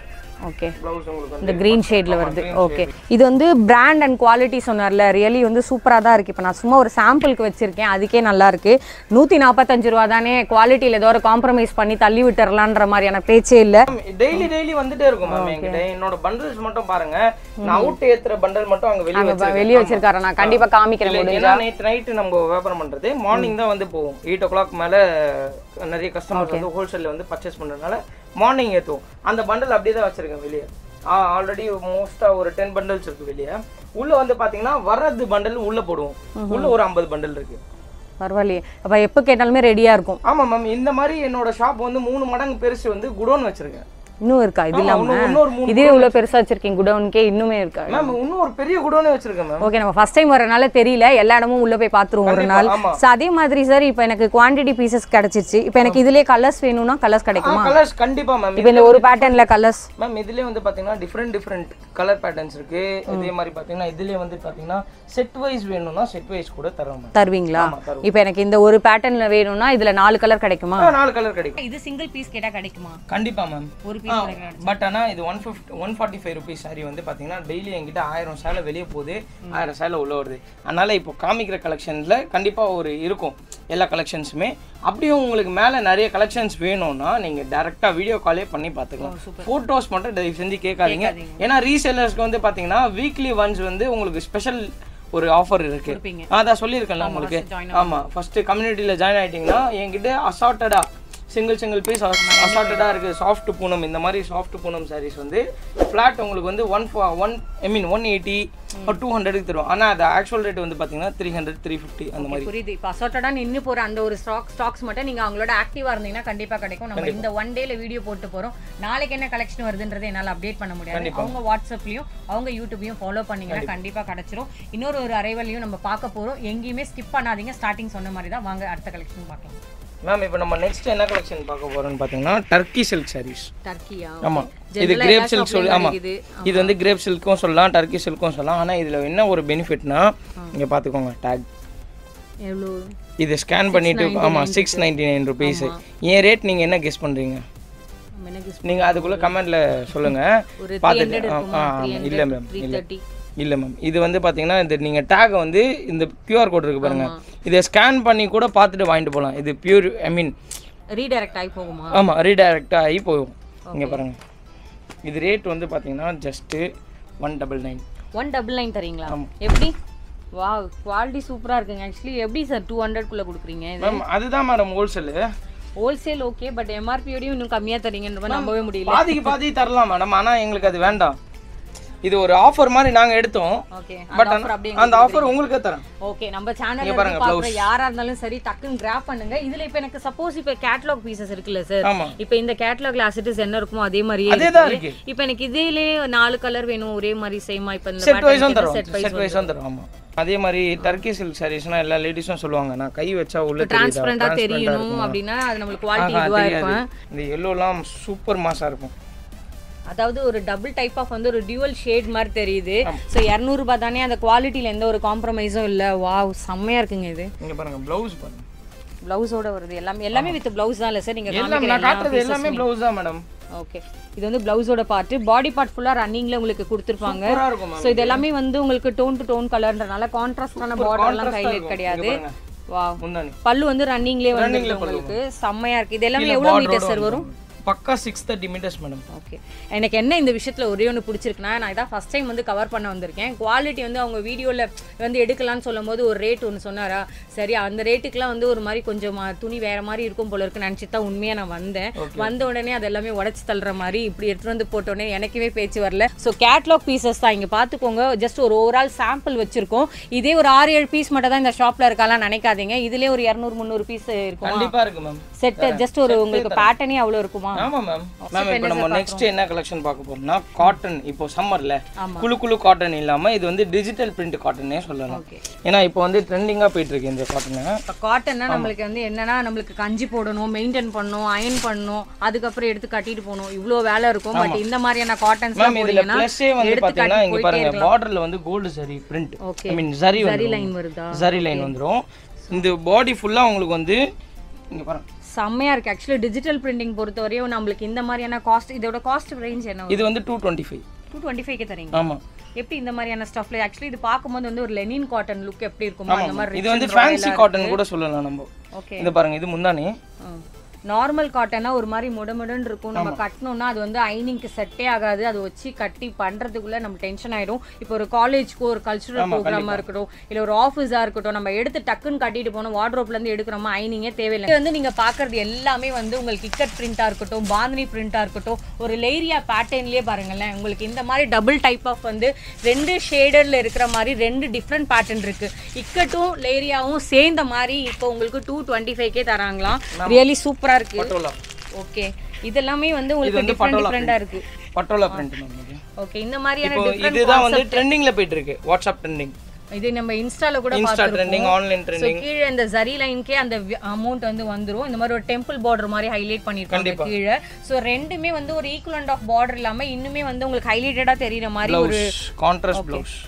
ஓகே ப்ளவுஸ் உங்களுக்கு இந்த கிரீன் ஷேட்ல வருது ஓகே இது வந்து பிராண்ட் அண்ட் குவாலிட்டி சொன்னார்ல ரியலி வந்து சூப்பராக தான் இருக்கு இப்போ நான் சும்மா ஒரு சாம்பிளுக்கு வச்சிருக்கேன் அதுக்கே நல்லா இருக்கு நூற்றி நாற்பத்தஞ்சு ரூபா தானே குவாலிட்டியில் ஏதோ ஒரு காம்ப்ரமைஸ் பண்ணி தள்ளி விட்டுறலான்ற மாதிரியான பேச்சே இல்லை டெய்லி டெய்லி வந்துட்டே இருக்கும் மேம் என்கிட்ட என்னோட பண்டல்ஸ் மட்டும் பாருங்க நான் அவுட் ஏத்துற பண்டல் மட்டும் அங்க வெளிய வச்சிருக்கேன் வெளியே வச்சிருக்காரு நான் கண்டிப்பாக காமிக்கிறேன் இல்ல, ஏன்னா நேற்று நைட்டு நம்ம வியாபாரம் பண்றது மார்னிங் தான் வந்து போவோம் எயிட் ஓ கிளாக் மேல நிறைய கஸ்டமர்ஸ் வந்து ஹோல்சேல்ல வந்து பர்ச்சேஸ் பண்றதுனால மார்னிங் ஏத்துவோம் அந்த பண்டல் அப்படியே தான் வச்சிருக்கேன் வெளியே ஆல்ரெடி மோஸ்டா ஒரு டென் பண்டல்ஸ் இருக்கு வெளியே உள்ள வந்து பாத்தீங்கன்னா வர்றது பண்டல் உள்ள போடுவோம் உள்ள ஒரு ஐம்பது பண்டல் இருக்கு பரவாயில்லையே அப்போ எப்போ கேட்டாலுமே ரெடியாக இருக்கும் ஆமா மேம் இந்த மாதிரி என்னோட ஷாப் வந்து மூணு மடங்கு பெருசு வந்து குடோன் வச்சிருக்கேன் இன்னும் இருக்கா இது ஆமா, இல்லாம இன்னும் இன்னொரு மூணு இதே இவ்வளோ பெருசா வச்சிருக்கீங்க குடவுனுக்கே இன்னுமே இருக்கா மேம் இன்னும் ஒரு பெரிய குடோனே வச்சிருக்கேன் மேம் ஓகே நம்ம ஃபர்ஸ்ட் டைம் வரனால தெரியல எல்லா இடமும் உள்ள போய் பார்த்துருவோம் ஒரு நாள் ஆமா. ஸோ அதே மாதிரி சார் இப்போ எனக்கு குவாண்டிட்டி பீசஸ் கிடைச்சிருச்சு இப்போ எனக்கு இதுலயே கலர்ஸ் வேணும்னா கலர்ஸ் கிடைக்குமா கலர்ஸ் கண்டிப்பா மேம் இப்போ இந்த ஒரு பேட்டர்ன்ல கலர்ஸ் மேம் இதுலயே வந்து பாத்தீங்கன்னா டிஃப்ரெண்ட் டிஃப்ரெண்ட் கலர் பேட்டர்ன்ஸ் இருக்கு இதே மாதிரி பாத்தீங்கன்னா இதுலயே வந்து பாத்தீங்கன்னா செட் வைஸ் வேணும்னா செட் வைஸ் கூட தரோம் மேம் தருவீங்களா ஆமா, தருவோம். இப்போ எனக்கு இந்த ஒரு பேட்டர்ன்ல வேணும்னா இதுல நாலு கலர் கிடைக்குமா நாலு கலர் கிடைக்கும் இது சிங்கிள் பீஸ் கேட்டா கிடைக்குமா கண்டிப்பா மேம் ஒரு ருபீஸ் நினைக்கிறேன் பட் ஆனால் இது one fifty one forty five rupees sari வந்து பார்த்தீங்கன்னா டெய்லி என்கிட்ட ஆயிரம் சேலை வெளியே போகுது ஆயிரம் சேலை உள்ள வருது அதனால் இப்போ காமிக்கிற கலெக்ஷனில் கண்டிப்பாக ஒரு இருக்கும் எல்லா கலெக்ஷன்ஸுமே அப்படியும் உங்களுக்கு மேலே நிறைய கலெக்ஷன்ஸ் வேணும்னா நீங்கள் டேரெக்டாக வீடியோ காலே பண்ணி பார்த்துக்கலாம் ஃபோட்டோஸ் மட்டும் தயவு செஞ்சு கேட்காதீங்க ஏன்னா ரீசேலர்ஸ்க்கு வந்து பார்த்தீங்கன்னா வீக்லி ஒன்ஸ் வந்து உங்களுக்கு ஸ்பெஷல் ஒரு ஆஃபர் இருக்கு கொடுப்பீங்க. அதான் சொல்லியிருக்கேன்ல உங்களுக்கு join ஆமா ஃபர்ஸ்ட் கம்யூனிட்டியில் ஜாயின் ஆயிட்டீங்கன்னா என்கிட்ட அசார்ட்டடா சிங்கிள் சிங்கிள் பீஸ் அசார்ட்டடாக இருக்குது சாஃப்ட் பூனம் இந்த மாதிரி சாஃப்ட் பூனம் சாரீஸ் வந்து ஃப்ளாட் உங்களுக்கு வந்து one one I mean one eighty two ஹண்ட்ரடுக்கு தரும் ஆனால் அது ஆக்சுவல் ரேட் வந்து பார்த்தீங்கன்னா த்ரீ ஹண்ட்ரட் த்ரீ ஃபிஃப்டி அந்த மாதிரி புரியுது இப்போ அசார்ட்டடா நின்னு போற அந்த ஒரு ஸ்டாக் ஸ்டாக்ஸ் மட்டும் நீங்க அவங்களோட ஆக்டிவா இருந்தீங்கன்னா கண்டிப்பா கிடைக்கும் நம்ம இந்த ஒன் டேல வீடியோ போட்டு போறோம் நாளைக்கு என்ன கலெக்ஷன் வருதுன்றதை என்னால அப்டேட் பண்ண முடியாது அவங்க வாட்ஸ்அப்லயும் அவங்க யூடியூப்லயும் ஃபாலோ பண்ணீங்கன்னா கண்டிப்பா கிடைச்சிரும் இன்னொரு ஒரு அரைவலையும் நம்ம பார்க்க போறோம் எங்கேயுமே ஸ்கிப் பண்ணாதீங்க ஸ்டார்டிங் சொன்ன மாதிரி தான் வாங்க அடுத்த கலெக்ஷன் பார்க்கலாம் மேம் இப்போ நம்ம நெக்ஸ்ட் என்ன கலெக்ஷன் பார்க்க போறோம்னு பார்த்தீங்கன்னா டர்க்கி சில்க் சாரீஸ் டர்க்கியா ஆமா இது கிரேப் சில்க் சொல்லி ஆமா இது வந்து கிரேப் சில்க்கும் சொல்லலாம் டர்க்கி சில்க்கும் சொல்லலாம் ஆனால் இதில் என்ன ஒரு பெனிஃபிட்னா இங்கே பார்த்துக்கோங்க டேக் எவ்வளோ இது ஸ்கேன் பண்ணிட்டு ஆமா சிக்ஸ் நைன்டி நைன் ருபீஸ் ஏன் ரேட் நீங்கள் என்ன கெஸ் பண்ணுறீங்க எனக்கு நீங்கள் அதுக்குள்ளே கமெண்ட்ல சொல்லுங்க ஒரு பார்த்துட்டு ஆ, ஆ, ஆ, இல்லை மேம் த்ரீ இல்லை தேர்ட்டி இல்லை மேம் இது வந்து பார்த்தீங்கன்னா இந்த நீங்கள் டேகை வந்து இந்த கியூஆர் கோட் இருக்கு பாருங்க இதை ஸ்கேன் பண்ணி கூட பார்த்துட்டு வாங்கிட்டு போகலாம் இது பியூர் ஐ மீன் ரீடைரக்ட் ஆகி போகுமா ஆமாம் ரீடைரக்டாக ஆகி போகும் இங்கே பாருங்க இது ரேட் வந்து பார்த்தீங்கன்னா just one double nine one double nine தரீங்களா எப்படி வா குவாலிட்டி சூப்பரா இருக்குங்க ஆக்சுவலி எப்படி சார் டூ ஹண்ட்ரட்குள்ள கொடுக்குறீங்க இது மேம் அதுதான் madam wholesale wholesale okay but எம்ஆர்பியோடையும் இன்னும் கம்மியா தரீங்கன்ற மாதிரி நம்பவே முடியல பாதிக்கு பாதி தரலாம் மேடம் ஆனால் எங்களுக்கு அது வேண்டாம் இது ஒரு ஆஃபர் மாதிரி நாங்கள் எடுத்தோம் ஓகே பட் ஆஃபர் அப்படியே அந்த ஆஃபர் உங்களுக்கே தரேன் ஓகே நம்ம சேனல்ல இருந்து பாக்குற யாரா இருந்தாலும் சரி டக்குன்னு கிராப் பண்ணுங்க இதுல இப்ப எனக்கு சப்போஸ் இப்ப கேட்டலாக் பீசஸ் இருக்குல்ல சார் ஆமா இப்ப இந்த கேட்டலாக்ல அசிட்டிஸ் என்ன இருக்குமோ அதே மாதிரியே அதே தான் இருக்கு இப்ப எனக்கு இதுலயே நாலு கலர் வேணும் ஒரே மாதிரி சேமா இப்ப இந்த செட் வைஸும் தரும் செட் செட் வைஸும் தரும் ஆமாம் அதே மாதிரி டர்க்கி சில்க் சாரீஸ்னா எல்லா லேடிஸும் சொல்லுவாங்க நான் கை வச்சா உள்ள தெரியுதா டிரான்ஸ்பரண்டா தெரியணும் அப்படின்னா அது நம்மளுக்கு குவாலிட்டி இதுவா இருக்கும் இந்த எல்லோலாம் சூப்பர் மாசா இருக்கும் அதாவது ஒரு டபுள் டைப் ஆஃப் வந்து ஒரு டியூவல் ஷேட் மாதிரி தெரியுது ஸோ இரநூறுபா தானே அந்த குவாலிட்டியில் எந்த ஒரு காம்ப்ரமைஸும் இல்லை வாவ் செம்மையா இருக்குங்க இது இங்க பாருங்க ப்ளவுஸ் பாருங்க பிளவுஸோட வருது எல்லாமே எல்லாமே வித் பிளவுஸ் தான் இல்லை சார் நீங்கள் எல்லாம் நான் காட்டுறது எல்லாமே ப்ளவுஸ் தான் மேடம் ஓகே இது வந்து பிளவுஸோட பார்ட் பாடி பார்ட் ஃபுல்லாக ரன்னிங்ல உங்களுக்கு கொடுத்துருப்பாங்க சூப்பரா இருக்கும் மேம் ஸோ இது எல்லாமே வந்து உங்களுக்கு டோன் டு டோன் கலர்ன்றனால கான்ட்ராஸ்டான பார்டர்லாம் ஹைலைட் கிடையாது பாருங்க வா முந்தானி பல்லு வந்து ரன்னிங்லேயே வந்து உங்களுக்கு செம்மையா இருக்கு இது எல்லாமே எவ்வளோ மீட்டர் சார் வரும் பக்கா six thirty metres madam okay எனக்கு என்ன இந்த விஷயத்தில் ஒரே ஒன்று பிடிச்சிருக்குன்னா நான் இதான் ஃபஸ்ட் டைம் வந்து கவர் பண்ண வந்திருக்கேன் குவாலிட்டி வந்து அவங்க வீடியோவில் வந்து எடுக்கலாம்னு சொல்லும்போது ஒரு ரேட் ஒன்று சொன்னாரா சரி அந்த ரேட்டுக்குலாம் வந்து ஒரு மாதிரி கொஞ்சம் மா- துணி வேற மாதிரி இருக்கும் போல இருக்குன்னு நினச்சி தான் உண்மையாக நான் வந்தேன் வந்த உடனே அது எல்லாமே உடச்சி தள்ளுற மாதிரி இப்படி எடுத்துட்டு வந்து போட்டோடனே எனக்குமே பேச்சு வரல ஸோ கேட்லாக் பீசஸ் தான் இங்கே பார்த்துக்கோங்க ஜஸ்ட் ஒரு ஓவரால் சாம்பிள் வச்சிருக்கோம் இதே ஒரு ஆறு ஏழு பீஸ் மட்டும் தான் இந்த ஷாப்பில் இருக்கலாம் நினைக்காதீங்க இதுலேயே ஒரு இரநூறு முந்நூறு பீஸ் இருக்கும் கண்டிப்பா இருக்கு மேம் செட்டு ஜஸ்ட் ஒரு உங்களுக்கு பேட்டர்னே அவ்வளோ இருக்குமா ஆமா மேம் மேம் இப்போ நம்ம நெக்ஸ்ட் என்ன கலெக்ஷன் பார்க்க போறோம்னா காட்டன் இப்போ சம்மர்ல ஆமா. குளு குளு காட்டன் இல்லாம இது வந்து டிஜிட்டல் பிரிண்ட் காட்டனே சொல்லலாம் ஓகே ஏன்னா இப்போ வந்து ட்ரெண்டிங்கா போயிட்டு இருக்கு இந்த காட்டனு இப்போ காட்டன்னா நம்மளுக்கு வந்து என்னன்னா நம்மளுக்கு கஞ்சி போடணும் மெயின்டைன் பண்ணணும் அயன் பண்ணணும் அதுக்கப்புறம் எடுத்து கட்டிட்டு போகணும் இவ்வளோ வேலை இருக்கும் பட் இந்த மாதிரியான காட்டன்ஸ் மேம் இதுல பிளஸ்ஸே வந்து பாத்தீங்கன்னா இங்க பாருங்க பார்டர்ல வந்து கோல்டு சரி பிரிண்ட் Okay. ஐ மீன் சரி சரி லைன் வருதா சரி லைன் வந்துரும் இந்த பாடி ஃபுல்லா உங்களுக்கு வந்து இங்க பாருங்க செம்மையா இருக்கு ஆக்சுவலி டிஜிட்டல் பிரிண்டிங் பொறுத்த வரையும் நம்மளுக்கு இந்த மாதிரியான காஸ்ட் இதோட காஸ்ட் ரேஞ்ச் என்ன இது வந்து two twenty five two twenty ஃபைவ்க்கு தரீங்க ஆமா எப்படி இந்த மாதிரியான ஸ்டஃப்ல ஆக்சுவலி இது பார்க்கும்போது வந்து ஒரு லெனின் காட்டன் லுக் எப்படி இருக்குமோ அந்த மாதிரி இது வந்து ஃபேன்சி காட்டன் கூட சொல்லலாம் நம்ம ஓகே இந்த பாருங்க இது முந்தானி நார்மல் காட்டனா ஒரு மாதிரி முடமுடன்னு இருக்கும் நம்ம கட்டணும்னா அது வந்து ஐனிங்க்கு செட்டே ஆகாது அது வச்சு கட்டி பண்றதுக்குள்ள நம்ம டென்ஷன் ஆயிடும் இப்போ ஒரு காலேஜ்க்கோ ஒரு கல்ச்சுரல் ப்ரோக்ராமா இருக்கட்டும் இல்ல ஒரு ஆஃபீஸா இருக்கட்டும் நம்ம எடுத்து டக்குன்னு கட்டிட்டு போனோம் வார்ட்ரோப்ல இருந்து எடுக்கிறோமா ஐனிங்கே தேவையில்லை இது வந்து நீங்க பாக்குறது எல்லாமே வந்து உங்களுக்கு இக்கட் பிரிண்டா இருக்கட்டும் பாந்தினி பிரிண்டா இருக்கட்டும் ஒரு லேரியா பேட்டர்ன்லயே பாருங்களேன் உங்களுக்கு இந்த மாதிரி டபுள் டைப் ஆஃப் வந்து ரெண்டு ஷேடர்ல இருக்கிற மாதிரி ரெண்டு டிஃப்ரெண்ட் பேட்டர்ன் இருக்கு இக்கட்டும் லேரியாவும் சேர்ந்த மாதிரி இப்போ உங்களுக்கு டூ டுவெண்ட்டி ஃபைவ்க்கே தராங்களாம் ரியலி சூப்பரா இருக்கு பட்டோலா ஓகே இதெல்லாமே வந்து உங்களுக்கு வந்து டிஃப்ரெண்ட் பட்டோலா டிஃப்ரெண்டா இருக்கு பட்டோலா பிரிண்ட் மேம் இது ஓகே இந்த மாதிரியான இப்போ டிஃப்ரெண்ட் இதுதான் வந்து ட்ரெண்டிங்ல போயிட்டு இருக்கு வாட்ஸ்அப் ட்ரெண்டிங் இது நம்ம இன்ஸ்டால கூட இன்ஸ்டா பார்த்திருப்போம் ட்ரெண்டிங் ஆன்லைன் ஸோ ட்ரெண்டிங் கீழே இந்த ஜரி லைனுக்கே அந்த அமௌண்ட் வந்து வந்துரும் இந்த மாதிரி ஒரு டெம்பிள் பார்டர் மாதிரி ஹைலைட் பண்ணிருக்காங்க கீழே ஸோ ரெண்டுமே வந்து ஒரு ஈக்குவலண்ட் ஆஃப் பார்டர் இல்லாம இன்னுமே வந்து உங்களுக்கு ஹைலைட்டடா தெரியுற மாதிரி ஒரு ப்ளவுஸ் கான்ட்ராஸ்ட் ப்ளவுஸ்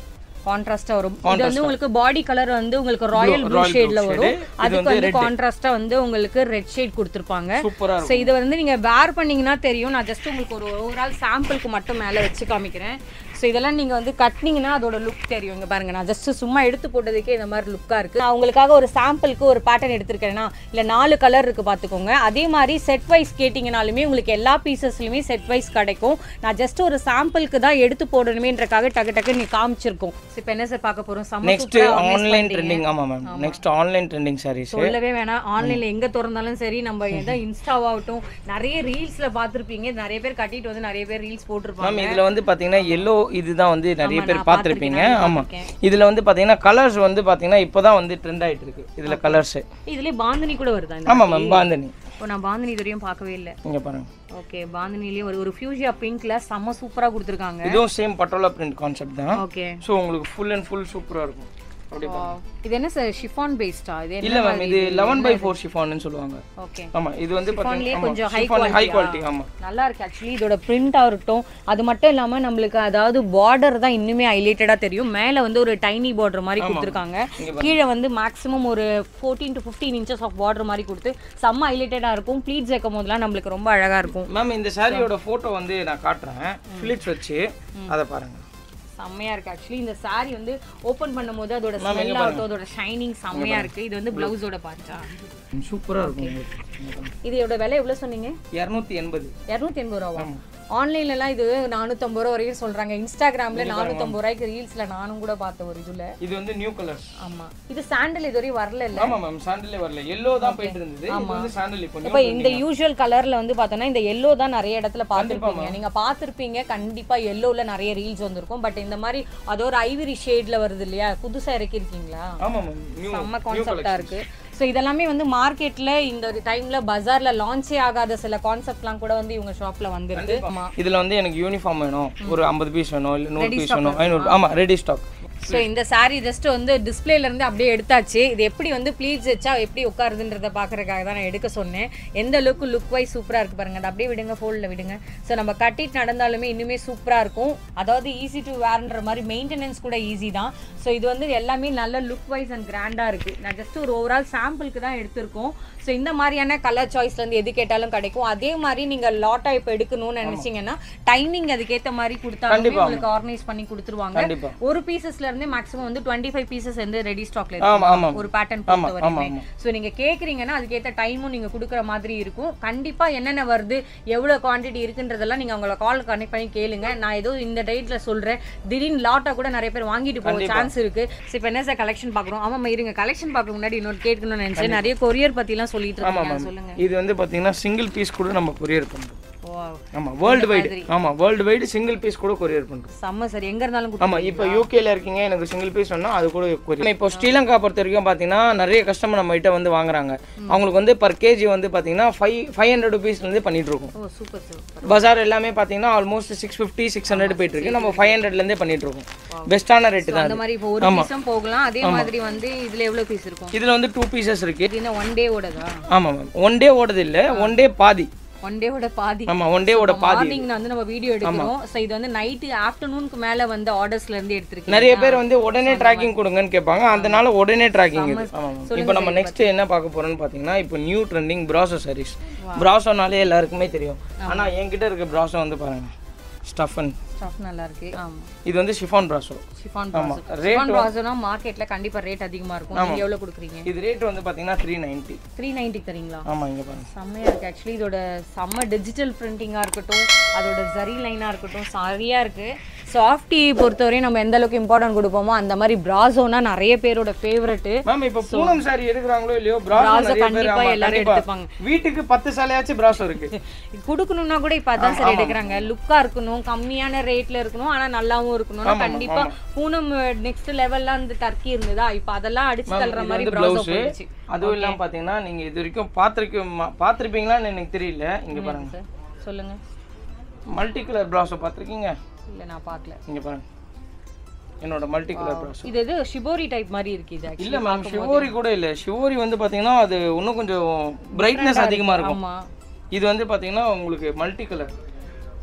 கான்ட்ராஸ்டா வரும் இது வந்து உங்களுக்கு பாடி கலர் வந்து உங்களுக்கு ராயல் ப்ளூ royal ஷேட்ல blue வரும் shade. இது அதுக்கு வந்து வந்து கான்ட்ராஸ்டா வந்து உங்களுக்கு ரெட் ஷேட் கொடுத்துருப்பாங்க சூப்பரா ஸோ இதை வந்து நீங்க வேர் பண்ணீங்கன்னா தெரியும் நான் ஜஸ்ட் உங்களுக்கு ஒரு ஓவரால் சாம்பிளுக்கு மட்டும் மேலே வச்சு காமிக்கிறேன் ஸோ இதெல்லாம் நீங்க வந்து கட்டினீங்கன்னா அதோட லுக் தெரியும் இங்க பாருங்க நான் ஜஸ்ட் சும்மா எடுத்து போட்டதுக்கே இந்த மாதிரி லுக்கா இருக்கு நான் உங்களுக்காக ஒரு சாம்பிளுக்கு ஒரு பேட்டர்ன் எடுத்திருக்கேன்னா இல்ல நாலு கலர் இருக்கு பாத்துக்கோங்க அதே மாதிரி செட் வைஸ் கேட்டிங்கனாலுமே உங்களுக்கு எல்லா பீசஸ்லையுமே செட் வைஸ் கிடைக்கும் நான் ஜஸ்ட் ஒரு சாம்பிளுக்கு தான் எடுத்து போடணுமேன்றக்காக டக்கு டக்கு நீ காமிச்சிருக்கோம் இப்போ என்ன சார் பார்க்க போறோம் செம்ம நெக்ஸ்ட் சூப்பரா organize ஆன்லைன் பண்ணிட்டீங்க. ட்ரெண்டிங் ஆமா ma'am next online trending sarees சொல்லவே வேணாம் ஆன்லைன்ல எங்க திறந்தாலும் சரி நம்ம எதோ இன்ஸ்டாவாகட்டும் நிறைய ரீல்ஸ்ல பார்த்திருப்பீங்க நிறைய பேர் கட்டிட்டு வந்து நிறைய பேர் ரீல்ஸ் போட்டிருப்பாங்க மேம் இதுல வந்து பாத்தீங்கன்னா எல்லோ இதுதான் வந்து நிறைய பேர் நான் பார்த்திருப்பீங்க பார்த்திருக்கேன், ஆமா பார்த்திருக்கேன். இதுல வந்து பாத்தீங்கன்னா கலர்ஸ் வந்து பாத்தீங்கன்னா இப்போதான் வந்து ட்ரெண்ட் ஆயிட்டு இருக்கு இதுல கலர்ஸ் இதுலயே பாந்தினி கூட வருதா இந்த ஆமா மேம் பாந்தினி ஓ நான் பாந்தினி இது வரையும் பார்க்கவே இல்லை இங்க பாருங்க ஓகே பாந்தினிலேயே ஒரு ஒரு ஃபியூஜியா பிங்க்ல செம்ம சூப்பரா கொடுத்துருக்காங்க இதுவும் சேம் பட்டோலா பிரிண்ட் கான்செப்ட் தான் ஓகே ஸோ உங்களுக்கு ஃபுல் அண்ட் ஃபுல் சூப்பரா இருக்கும் அப்படி பாருங்க. இது என்ன சார் ஷிஃபான் பேஸ்டா இது இல்ல என்ன மேம் இது லெவன் பை ஃபோர் ஷிஃபான்னு சொல்லுவாங்க ஓகே ஆமா இது வந்து ஷிஃபான்லயே கொஞ்சம் ஹை பாத்தீங்கன்னா ஹை குவாலிட்டி குவாலிட்டி ஆமா நல்லா இருக்கு ஆக்சுவலி இதோட பிரிண்டா இருக்கட்டும் அது மட்டும் இல்லாம நம்மளுக்கு அதாவது பார்டர் தான் இன்னுமே ஹைலைட்டடா தெரியும் மேல வந்து ஒரு டைனி பார்டர் மாதிரி கொடுத்துருக்காங்க கீழே வந்து மேக்ஸிமம் ஒரு fourteen to fifteen inches of border மாதிரி கொடுத்து செம்ம ஹைலைட்டடா இருக்கும் ப்ளீட்ஸ் வைக்கும் போதெல்லாம் நம்மளுக்கு ரொம்ப அழகா இருக்கும் மேம் இந்த சாரியோட போட்டோ வந்து நான் காட்டுறேன் ஃபிலிட்ஸ் வச்சு அதை பாருங்க செம்மையா இருக்கு ஆக்சுவலி இந்த saree வந்து ஓபன் பண்ணும்போது அதோட ஸ்மெல் ஆகட்டும் அதோட ஷைனிங் செம்மையா இருக்கு இது வந்து பிளவுஸோட பார்த்தா சூப்பரா இருக்கும் உங்களுக்கு இதோட விலை எவ்வளவு சொன்னீங்க இரநூத்தி எண்பது இரநூத்தி எண்பது ரூபாவா ஆன்லைன்லலாம் இது நானூற்றம்பது ரூபா வரைக்கும் சொல்றாங்க இன்ஸ்டாகிராம்ல நானூற்றம்பது ரூபாய்க்கு ரீல்ஸ்ல நானும் கூட பார்த்தேன் ஒரு இதுல இது வந்து நியூ கலர்ஸ் ஆமா இது சாண்டல் இது வரையும் வரல இல்ல ஆமா மேம் சாண்டலே வரல எல்லோ தான் போயிட்டு இருந்தது இது வந்து சாண்டல் இப்போ இப்போ இந்த யூஷுவல் கலர்ல வந்து பார்த்தோன்னா இந்த எல்லோ தான் நிறைய இடத்துல பார்த்துருப்பீங்க நீங்க பார்த்துருப்பீங்க கண்டிப்பா எல்லோல நிறைய ரீல்ஸ் வந்திருக்கும் பட் இந்த மாதிரி அது ஒரு ஐவரி ஷேட்ல வருது இல்லையா புதுசா இறக்கிருக்கீங்களா ஆமா மேம் நியூ செம்ம கான்செப்டா இருக்கு ஸோ இதெல்லாமே வந்து மார்க்கெட்ல இந்த ஒரு டைம்ல பஜார்ல லான்ச்சே ஆகாத சில கான்செப்ட்லாம் கூட வந்து இவங்க ஷாப்ல வந்திருக்கு ஆமா இதுல வந்து எனக்கு யூனிஃபார்ம் வேணும் ஒரு ஐம்பது பீஸ் வேணும் இல்ல நூறு பீஸ் வேணும் ஐநூறு ஆமா ரெடி ஸ்டாக் ஸோ இந்த saree ஜஸ்ட் வந்து டிஸ்பிளேல இருந்து அப்படியே எடுத்தாச்சு இது எப்படி வந்து ப்ளீட்ஸ் வச்சா எப்படி உட்காருதுன்றத பார்க்கறதுக்காக தான் நான் எடுக்க சொன்னேன் எந்த அளவுக்கு லுக் வைஸ் சூப்பராக இருக்கு பாருங்க அதை அப்படியே விடுங்க ஃபோல்டில் விடுங்க ஸோ நம்ம கட்டிட்டு நடந்தாலுமே இன்னுமே சூப்பராக இருக்கும் அதாவது ஈஸி டு வேர்ன்ற மாதிரி மெயின்டெனன்ஸ் கூட ஈஸி தான் ஸோ இது வந்து எல்லாமே நல்ல லுக் வைஸ் அண்ட் கிராண்டாக இருக்கு நான் ஜஸ்ட் ஒரு ஓவரால் சாம்பிளுக்கு தான் எடுத்திருக்கோம் ஸோ இந்த மாதிரியான கலர் சாய்ஸ்லேருந்து எது கேட்டாலும் கிடைக்கும் அதே மாதிரி நீங்கள் லாட்டா இப்போ எடுக்கணும்னு நினைச்சீங்கன்னா டைமிங் அதுக்கேற்ற மாதிரி கொடுத்தாலுமே உங்களுக்கு ஆர்கனைஸ் பண்ணி கொடுத்துருவாங்க கண்டிப்பா ஒரு பீசஸ்ல இருந்து மேக்ஸிமம் வந்து டுவெண்ட்டி ஃபைவ் பீசஸ் வந்து ரெடி ஸ்டாக்ல ஆமா இருக்கு ஆமா ஒரு பேட்டர்ன் ஆமா, பொறுத்த ஆமா, வரைக்குமே ஸோ நீங்க கேக்குறீங்கன்னா அதுக்கேற்ற டைமும் நீங்க கொடுக்குற மாதிரி இருக்கும் கண்டிப்பா என்னென்ன வருது எவ்வளவு குவாண்டிட்டி இருக்குன்றதெல்லாம் நீங்க அவங்கள கால் கனெக்ட் பண்ணி கேளுங்க நான் ஏதோ இந்த டேட்ல சொல்றேன் திடீர்னு லாட்டா கூட நிறைய பேர் வாங்கிட்டு போக சான்ஸ் இருக்கு ஸோ இப்போ என்ன சார் கலெக்ஷன் பாக்குறோம் ஆமா இருங்க கலெக்ஷன் பார்க்க முன்னாடி இன்னொரு கேட்கணும்னு நினைச்சேன் நிறைய கொரியர் பத்தி எல்லாம் சொல்லிட்டு இருக்காங்க சொல்லுங்க இது வந்து பாத்தீங்கன்னா சிங்கிள் பீஸ் கூட நம்ம கொரியர் பண்றோம் ஓ ஆமா வேர்ல்டு வைடு ஆமா வேர்ல்டு வைடு சிங்கிள் பீஸ் கூட கொரியர் பண்றோம் செம்ம சார் எங்க இருந்தாலும் கொடுத்து- ஆமா இப்போ யூகேல இருக்கீங்க எனக்கு சிங்கிள் பீஸ் வேணும் அது கூட கொரியர் இப்போ ஸ்ரீலங்கா பொறுத்த வரைக்கும் பாத்தீங்கன்னா நிறைய கஸ்டமர் நம்ம கிட்ட வந்து வாங்குறாங்க அவங்களுக்கு வந்து பர் கேஜி வந்து பாத்தீங்கன்னா ஃபைவ் ஃபைவ் ஹண்ட்ரட் ருபீஸ்லேருந்து பண்ணிட்டு இருக்கோம் ஓ சூப்பர் சார் பஜார் எல்லாமே பாத்தீங்கன்னா almost six fifty six hundred போயிட்டு இருக்கு நம்ம ஃபைவ் ஹண்ட்ரட்லேருந்தே பண்ணிட்டு இருக்கோம் பெஸ்ட்டான ரேட்டு தான் அந்த இது. மாதிரி இப்போ ஒரு பீஸும் போகலாம் அதே மாதிரி வந்து இதுல எவ்வளவு பீஸ் இருக்கும் இதுல வந்து டூ பீசஸ் இருக்கு இது என்ன ஒன் டே ஓடதா ஆமா மேம் ஒன் டே ஓடுது இல்ல ஒன் டே பாதி ஒன் டேவோட பாதி ஆமா ஒன் டேவோட பாதி மார்னிங் வந்து நம்ம வீடியோ எடுக்கிறோம் ஸோ இது வந்து நைட்டு ஆஃப்டர்நூனுக்கு மேல வந்து ஆர்டர்ஸ்ல இருந்து எடுத்திருக்கேன் நிறைய பேர் வந்து உடனே ட்ராக்கிங் கொடுங்கன்னு கேட்பாங்க அதனால உடனே ட்ராக்கிங் இது ஆமா மேம் இப்போ நம்ம நெக்ஸ்ட் என்ன பார்க்க போறோம்னு பாத்தீங்கன்னா இப்போ நியூ ட்ரெண்டிங் பிராசோ சாரீஸ் பிராசோனாலே எல்லாருக்குமே தெரியும் ஆனா என்கிட்ட இருக்க பிராசோ வந்து பாருங்க ஸ்டஃபன் ஸ்டஃப் நல்லா இருக்கு ஆமா இது வந்து chiffon brasso chiffon brasso chiffon ப்ராசோனா மார்க்கெட்ல கண்டிப்பா ரேட் அதிகமா இருக்கும் நீங்க எவ்வளவு கொடுக்குறீங்க இது ரேட் வந்து பாத்தீங்கன்னா த்ரீ நைன்ட்டி த்ரீ நைன்ட்டி தரீங்களா ஆமா இங்க பாருங்க செம்மையா இருக்கு ஆக்சுவலி இதோட செம்ம டிஜிட்டல் பிரிண்டிங்கா இருக்கட்டும் அதோட ஜரி லைனா இருக்கட்டும் சரியா இருக்கு சாஃப்டி பொறுத்தவரையும் நம்ம எந்த அளவுக்கு இம்பார்ட்டன்ட் கொடுப்போமோ அந்த மாதிரி பிராசோனா நிறைய பேரோட ஃபேவரட் மேம் இப்போ பூனம் சாரி எடுக்கிறாங்களோ இல்லையோ பிராசோ Brasso நிறைய பேர் கண்டிப்பா ஆமா, எல்லாரும் கண்டிப்பா. எடுத்துப்பாங்க. வீட்டுக்கு பத்து சாலையாச்சும் பிராசோ இருக்கு கொடுக்கணும்னா கூட இப்ப அதான் சரி எடுக்கிறாங்க லுக்கா இருக்கணும் கம்மியான ரேட்ல இருக்கணும் ஆனா நல்லாவும் இருக்கணும் கண்டிப்பா பூனம் நெக்ஸ்ட் லெவல்ல அந்த டர்க்கி இருந்ததா இப்ப அதெல்லாம் அடிச்சு தள்ளுற இது மாதிரி வந்து பிராசோ பிளவுஸ் போயிடுச்சு அதுவும் இல்லாம பாத்தீங்கன்னா நீங்க இது வரைக்கும் பாத்திருக்க பாத்திருப்பீங்களான்னு எனக்கு தெரியல இங்க பாருங்க சார் சொல்லுங்க மல்டி கலர் பிராசோ பாத்திருக்கீங்க இல்ல நான் பார்க்கல இங்க பாருங்க என்னோட மல்டி கலர் பிராசோ இது எது ஷிபோரி டைப் மாதிரி இருக்கு இது actually. இல்ல மேம் ஷிவோரி கூட இல்ல ஷிவோரி வந்து பாத்தீங்கன்னா அது இன்னும் கொஞ்சம் பிரைட்னஸ் அதிகமா இருக்கும் ஆமா இது வந்து பாத்தீங்கன்னா உங்களுக்கு மல்டி கலர்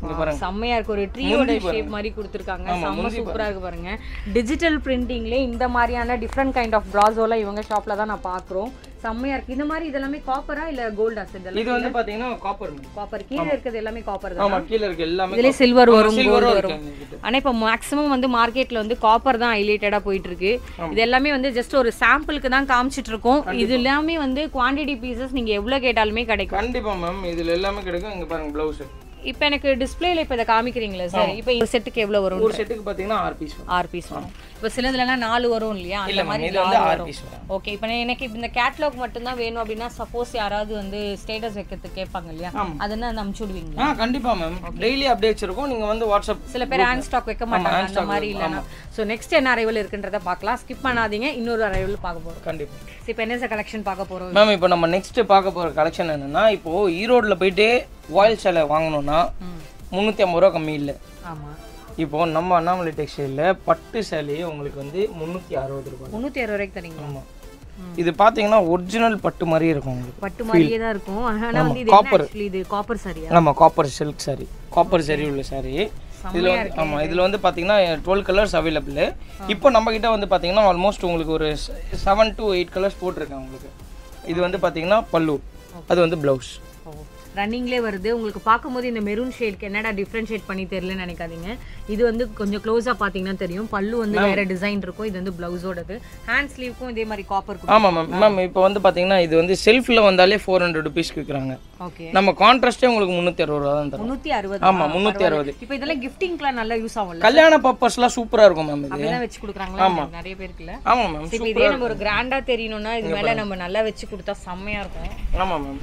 இங்க பாருங்க செம்மையா இருக்கு ஒரு ட்ரீயோட ஷேப் மாதிரி கொடுத்துருக்காங்க செம்ம சூப்பரா இருக்கு பாருங்க டிஜிட்டல் பிரிண்டிங்ல இந்த மாதிரியான டிஃப்ரெண்ட் கைண்ட் ஆஃப் ப்ராஸோலாம் இவங்க ஷாப்ல தான் நான் பாக்குறோம் செம்மையா இருக்கு இந்த மாதிரி இதெல்லாமே காப்பரா இல்ல கோல்டா இதெல்லாம் இது வந்து பாத்தீங்கன்னா காப்பர் காப்பர் கீழே இருக்கிறது எல்லாமே காப்பர் தான் ஆமா கீழ இருக்கு எல்லாமே இதுலயே சில்வர் வரும் சில்வரும் கோல்டு இருக்கு வரும் எங்ககிட்ட. ஆனா இப்போ மேக்ஸிமம் வந்து மார்க்கெட்ல வந்து காப்பர் தான் ஹைலைட்டடா போயிட்டு இருக்கு இது எல்லாமே வந்து ஜஸ்ட் ஒரு சாம்பிளுக்கு தான் காமிச்சிட்டு இருக்கோம் இது எல்லாமே வந்து குவாண்டிட்டி பீசஸ் நீங்க எவ்வளவு கேட்டாலுமே கிடைக்கும் கண்டிப்பா மேம் இதுல எல்லாமே கிடைக்கும் இங்க பாருங்க பிளவுஸ் இப்போ எனக்கு டிஸ்பிளேல இப்போ இதை காமிக்கிறீங்களா சார் இப்போ இந்த செட்டுக்கு எவ்வளவு வரும் ஒரு செட்டுக்கு பாத்தீங்கன்னா ஆறு பீஸ் வரும் ஆறு பீஸ் வரும் இப்போ சிலதுலலாம் நாலு வரும் இல்லையா இல்ல அந்த மேம் மாதிரி இது வந்து நாலு ஆறு வரும் பீஸ் வரும் ஓகே இப்போ எனக்கு இப்ப இந்த கேட்லாக் மட்டும் தான் வேணும் அப்படின்னா சப்போஸ் யாராவது வந்து ஸ்டேட்டஸ் வைக்கிறதுக்கு கேட்பாங்க இல்லையா அதெல்லாம் வந்து அமுச்சு விடுவீங்களா ஆ கண்டிப்பா மேம் டெய்லி அப்டேட்ஸ் இருக்கும் நீங்க வந்து வாட்ஸ்அப் சில பேர் ஹேண்ட் ஸ்டாக் வைக்க மாட்டாங்க அந்த மாதிரி இல்லைன்னா ஸோ நெக்ஸ்ட் என்ன அரைவல் இருக்குன்றத பார்க்கலாம் ஸ்கிப் பண்ணாதீங்க இன்னொரு அரைவல் பார்க்க போறோம் கண்டிப்பா இப்போ என்ன சார் கலெக்ஷன் பார்க்க போறோம் மேம் இப்போ நம்ம நெக்ஸ்ட் பார்க்க போற கலெக்ஷன் என்னன்னா இப்போ ஈரோட்ல போயிட்டு வாயில் சேலை வாங்கணும்னா முந்நூற்றி ஐம்பது ரூபா கம்மி இல்லை ஆமா இப்போ நம்ம அண்ணாமலை டெக்ஸ்டைலில் பட்டு சேலையே உங்களுக்கு வந்து முந்நூற்றி அறுபது ரூபாய் முந்நூற்றி அறுபது ரூபாய்க்கு தரீங்க ஆமாம் இது பார்த்தீங்கன்னா ஒரிஜினல் பட்டு மாதிரியே இருக்கும் உங்களுக்கு பட்டு மாதிரியே தான் இருக்கும் ஆனா வந்து இது என்ன ஆக்சுவலி இது காப்பர் சரியா ஆமாம் காப்பர் சில்க் saree காப்பர் சரி உள்ள saree இதில் வந்து ஆமாம் இதில் வந்து பார்த்தீங்கன்னா டுவெல் கலர்ஸ் அவைலபிள் இப்போ நம்ம கிட்ட வந்து பார்த்தீங்கன்னா ஆல்மோஸ்ட் உங்களுக்கு ஒரு செவன் டு எயிட் கலர்ஸ் போட்டிருக்கேன் உங்களுக்கு இது வந்து பார்த்தீங்கன்னா பல்லு அது வந்து ப்ளவுஸ் ரன்னிங்லேயே வருது உங்களுக்கு பார்க்கும்போது இந்த மெரூன் ஷேட்க்கு என்னடா டிஃப்ரென்ஷியேட் பண்ணி தெரியலன்னு நினைக்காதீங்க இது வந்து கொஞ்சம் க்ளோஸாக பார்த்தீங்கன்னா தெரியும் பல்லு வந்து வேற டிசைன் இருக்கும் இது வந்து பிளவுஸோடது ஹேண்ட் ஸ்லீவ்க்கும் இதே மாதிரி காப்பர் ஆமாம் மேம் மேம் இப்போ வந்து பார்த்தீங்கன்னா இது வந்து செல்ஃபில் வந்தாலே ஃபோர் ஹண்ட்ரட் ருபீஸ்க்கு விற்கிறாங்க ஓகே நம்ம கான்ட்ராஸ்டே உங்களுக்கு முந்நூற்றி அறுபது ரூபா தான் தரும் முந்நூற்றி அறுபது ஆமாம் முந்நூற்றி அறுபது இப்போ இதெல்லாம் கிஃப்டிங்க்குலாம் நல்லா யூஸ் ஆகும்ல கல்யாண பர்பஸ்லாம் சூப்பராக இருக்கும் மேம் இது அப்படிதான் வச்சு கொடுக்குறாங்களா நிறைய பேருக்குல ஆமாம் மேம் இப்போ இதே நம்ம ஒரு கிராண்டா தெரியணும்னா இது மேல நம்ம நல்லா வச்சு கொடுத்தா செம்மையா இருக்கும் ஆமாம் மேம்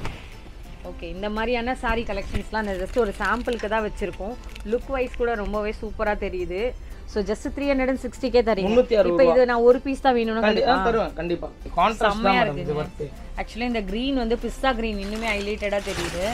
ஓகே இந்த மாதிரியான saree கலெக்ஷன்ஸ்லாம் அந்த ஜஸ்ட் ஒரு சாம்பிளுக்கு தான் வச்சிருக்கோம் லுக் வைஸ் கூட ரொம்பவே சூப்பரா தெரியுது so just three hundred and சிக்ஸ்டிக்கே தரீங்க முந்நூற்றி அறுபது இப்போ இது நான் ஒரு பீஸ் தான் வேணும்னா கண்டி- ஆ, தருவேன் கண்டிப்பாக கான்ட்ராஸ்ட் தான் செம்மையா மேடம் இது ஒர்த்து ஆக்சுவலி இந்த green வந்து பிஸ்தா green இன்னுமே ஹைலைட்டடா தெரியுது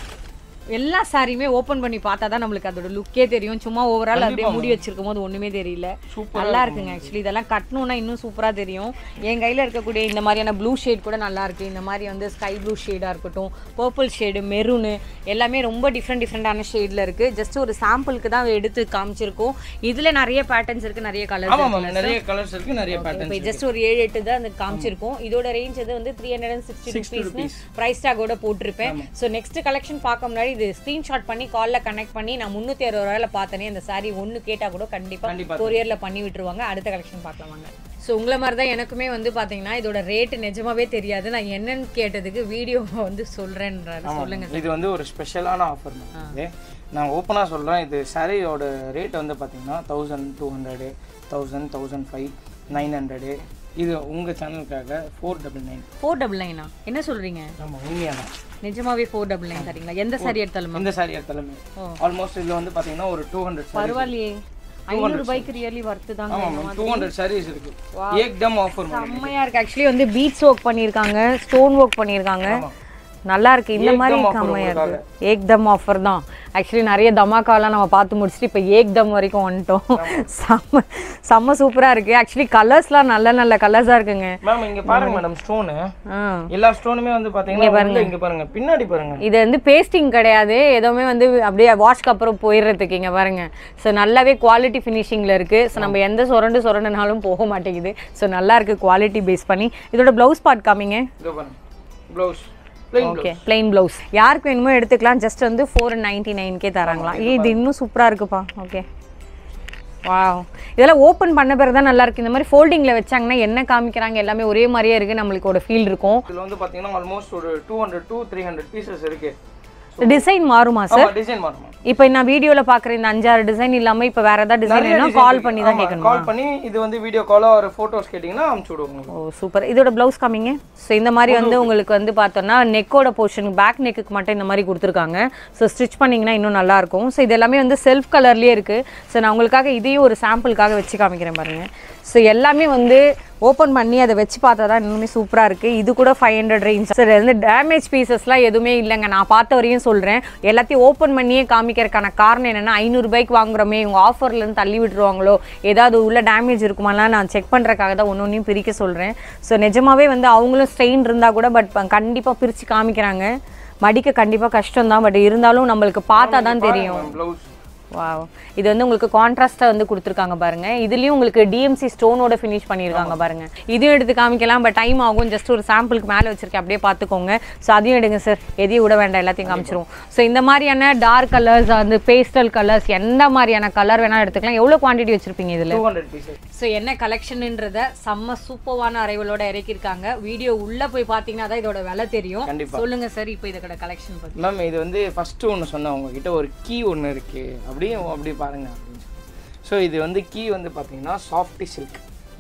எல்லா சாரியுமே ஓபன் பண்ணி பார்த்தா தான் நம்மளுக்கு அதோட லுக்கே தெரியும் சும்மா ஓவரால் அப்படியே மூடி வச்சிருக்கும் போது ஒண்ணுமே தெரியல நல்லா இருக்குங்க ஆக்சுவலி இதெல்லாம் கட்டணும்னா இன்னும் சூப்பரா தெரியும் என் கையில இருக்கக்கூடிய இந்த மாதிரியான ப்ளூ ஷேட் கூட நல்லா இருக்கு இந்த மாதிரி வந்து ஸ்கை ப்ளூ ஷேடா இருக்கட்டும் பர்பிள் ஷேடு மெரூனு எல்லாமே ரொம்ப டிஃப்ரெண்ட் டிஃப்ரெண்டான ஷேட்ல இருக்கு ஜஸ்ட் ஒரு சாம்பிளுக்கு தான் எடுத்து காமிச்சிருக்கோம் இதுல நிறைய பேட்டர்ன்ஸ் இருக்கு நிறைய கலர்ஸ் ஆமாம் மேம் நிறைய கலர்ஸ் இருக்கு நிறைய பேட்டர்ன் இப்போ ஜஸ்ட் ஒரு ஏழு எட்டு தான் அந்த காமிச்சிருக்கோம் இதோட ரேஞ்ச் இது வந்து three hundred and sixty rupees price டேக்கோட போட்டிருப்பேன் ஸோ நெக்ஸ்ட் கலெக்ஷன் பார்க்க முன்னாடி இது ஸ்க்ரீன்ஷாட் பண்ணி காலில் கனெக்ட் பண்ணி நான் முந்நூற்றி அறுபது ரூபாயில பார்த்தனே அந்த saree ஒன்று கேட்டால் கூட கண்டிப்பாக கண்டிப்பா. கொரியரில் பண்ணி விட்டுருவாங்க அடுத்த கலெக்ஷன் பார்க்கலாம் வாங்க ஸோ உங்களை மாதிரி தான் எனக்குமே வந்து பார்த்தீங்கன்னா இதோட ரேட்டு நிஜமாவே தெரியாது நான் என்னன்னு கேட்டதுக்கு வீடியோ வந்து சொல்கிறேன்றாரு சொல்லுங்க இது வந்து ஒரு ஸ்பெஷலான ஆஃபர் மேம் இது நான் ஓப்பனாக சொல்கிறேன் இது சாரியோட ரேட் வந்து பார்த்தீங்கன்னா thousand two hundred thousand thousand five nine hundred இது உங்கள் சேனலுக்காக four double nine four double நைனா என்ன சொல்கிறீங்க ஆமாம் உண்மையாக தான் நிஜமாவே ஃபோர் டபுள் நைன் தரீங்களா எந்த saree எடுத்தாலும் இந்த சாரி எடுத்தாலுமே ஆல்மோஸ்ட் இதில் வந்து பார்த்தீங்கன்னா ஒரு டூ ஹண்ட்ரட் பரவாயில்லையே ஐநூறு ரூபாய்க்கு ரியலி ஒர்த்து தாங்க ஆமாம் மேம் டூ ஹண்ட்ரட் சாரீஸ் இருக்கு ஏக்தம் ஆஃபர் மேம் செம்மையா இருக்கு ஆக்சுவலி வந்து பீட்ஸ் ஒர்க் பண்ணியிருக்காங்க ஸ்டோன் ஒர்க் பண்ணியிருக்காங்க நல்லா இருக்கு இந்த மாதிரி செம்மையா இருக்கு ஏக்தம் ஆஃபர் தான் ஆக்சுவலி நிறைய தமாக்காலாம் நம்ம பார்த்து முடிச்சுட்டு இப்போ ஏக்தம் வரைக்கும் வந்துட்டோம் செம்ம செம்ம சூப்பரா இருக்கு ஆக்சுவலி கலர்ஸ்லாம் நல்ல நல்ல கலர்ஸா இருக்குங்க மேம் இங்கே பாருங்க மேடம் ஸ்டோனு ஆ எல்லா ஸ்டோனுமே வந்து பார்த்தீங்கன்னா உள்ள இங்க பாருங்க பின்னாடி பாருங்க இது வந்து பேஸ்டிங் கிடையாது எதுவுமே வந்து அப்படியே வாஷ்க்கு அப்புறம் போயிடுறதுக்கு இங்க பாருங்க ஸோ நல்லாவே குவாலிட்டி ஃபினிஷிங்ல இருக்கு ஸோ நம்ம எந்த சுரண்டு சுரண்டுனாலும் போக மாட்டேங்குது ஸோ நல்லா இருக்கு குவாலிட்டி பேஸ் பண்ணி இதோட ப்ளவுஸ் பார்ட் காமிங்க இதோ பாருங்க blouse plain okay plain blouse யாருக்கு வேணுமோ எடுத்துக்கலாம் ஜஸ்ட் வந்து ஃபோர் நைன்டி நைன்கே தராங்களாம் ஏய், இது இன்னும் சூப்பராக இருக்குப்பா ஓகே வாவ் இதெல்லாம் ஓப்பன் பண்ண பிறகு தான் நல்லா இருக்கு இந்த மாதிரி ஃபோல்டிங்கில் வச்சாங்கன்னா என்ன காமிக்கிறாங்க எல்லாமே ஒரே மாதிரியே இருக்கு நம்மளுக்கு ஒரு ஃபீல் இருக்கும் இதுல வந்து பாத்தீங்கன்னா ஆல்மோஸ்ட் ஒரு two hundred two three hundred pieces இருக்கு டிசைன் மாறுமா சார் ஆமா டிசைன் மாறுமா இப்போ நான் வீடியோவில் பார்க்குற இந்த அஞ்சாறு டிசைன் இல்லாமல் இப்போ வேற ஏதாவது டிசைன் வேணும் கால் பண்ணி தான் கேட்கணும் கால் பண்ணி இது வந்து வீடியோ காலோ ஒரு ஃபோட்டோஸ் கேட்டிங்கன்னா அனுப்பிச்சு விடுவோம் ஓ சூப்பர் இதோட ப்ளவுஸ் காமிங்க ஸோ இந்த மாதிரி வந்து உங்களுக்கு வந்து பார்த்தோம்னா நெக்கோட போர்ஷன் பேக் நெக்குக்கு மட்டும் இந்த மாதிரி கொடுத்துருக்காங்க ஸோ ஸ்டிச் பண்ணிங்கன்னா இன்னும் நல்லா இருக்கும் ஸோ இது எல்லாமே வந்து செல்ஃப் கலர்லேயே இருக்குது ஸோ நான் உங்களுக்காக இதையும் ஒரு சாம்பிளுக்காக வச்சு காமிக்கிறேன் பாருங்க ஸோ எல்லாமே வந்து ஓப்பன் பண்ணி அதை வச்சு பார்த்தா தான் இன்னுமே சூப்பராக இருக்குது இது கூட ஃபைவ் ஹண்ட்ரட் ரேஞ்ச் சார் வந்து டேமேஜ் பீசஸ்லாம் எதுவுமே இல்லைங்க நான் பார்த்த வரையும் சொல்கிறேன் எல்லாத்தையும் ஓப்பன் பண்ணியே காமிக்கிறதுக்கான காரணம் என்னென்னா ஐநூறுரூபாய்க்கு வாங்குறோமே இவங்க ஆஃபர்லேருந்து தள்ளி விட்டுருவாங்களோ ஏதாவது உள்ள டேமேஜ் இருக்குமாலாம் நான் செக் பண்ணுறக்காக தான் ஒன்று ஒன்றையும் பிரிக்க சொல்கிறேன் ஸோ நிஜமாவே வந்து அவங்களும் ஸ்ட்ரெயின் இருந்தால் கூட பட் கண்டிப்பாக பிரித்து காமிக்கிறாங்க மடிக்க கண்டிப்பாக கஷ்டம் தான் பட் இருந்தாலும் நம்மளுக்கு பார்த்தா தான் தெரியும் ப்ளவுஸ் வாவ் இது வந்து உங்களுக்கு கான்ட்ராஸ்ட்டாக வந்து கொடுத்துருக்காங்க பாருங்க இதுலயும் உங்களுக்கு டிஎம்சி ஸ்டோனோட ஃபினிஷ் பண்ணியிருக்காங்க பாருங்க இதையும் எடுத்து காமிக்கலாம் பட் டைம் ஆகும் ஜஸ்ட் ஒரு சாம்பிளுக்கு மேலே வச்சிருக்கேன் அப்படியே பார்த்துக்கோங்க ஸோ அதையும் எடுங்க சார் எதையும் விட வேண்டாம் எல்லாத்தையும் காமிச்சிருவோம் ஸோ இந்த மாதிரியான டார்க் கலர்ஸ் அந்த பேஸ்டல் கலர்ஸ் எந்த மாதிரியான கலர் வேணால் எடுத்துக்கலாம் எவ்வளோ குவான்டிட்டி வச்சிருப்பீங்க இதில் டூ ஹண்ட்ரட் பீசஸ் ஸோ என்ன கலெக்ஷன்ன்றத செம்ம சூப்பர்வான அரைவலோட இறக்கியிருக்காங்க வீடியோ உள்ள போய் பார்த்தீங்கன்னா தான் இதோட விலை தெரியும் கண்டிப்பா. சொல்லுங்க சார் இப்போ இதோட கலெக்ஷன் பத்தி மேம் இது வந்து ஃபஸ்ட்டு ஒன்று சொன்னேன் உங்ககிட்ட ஒரு கீ ஒன்று இருக்குது அப்படியே அப்படி பாருங்க அப்படின்னு ஸோ இது வந்து கீ வந்து பார்த்தீங்கன்னா சாஃப்டி சில்க்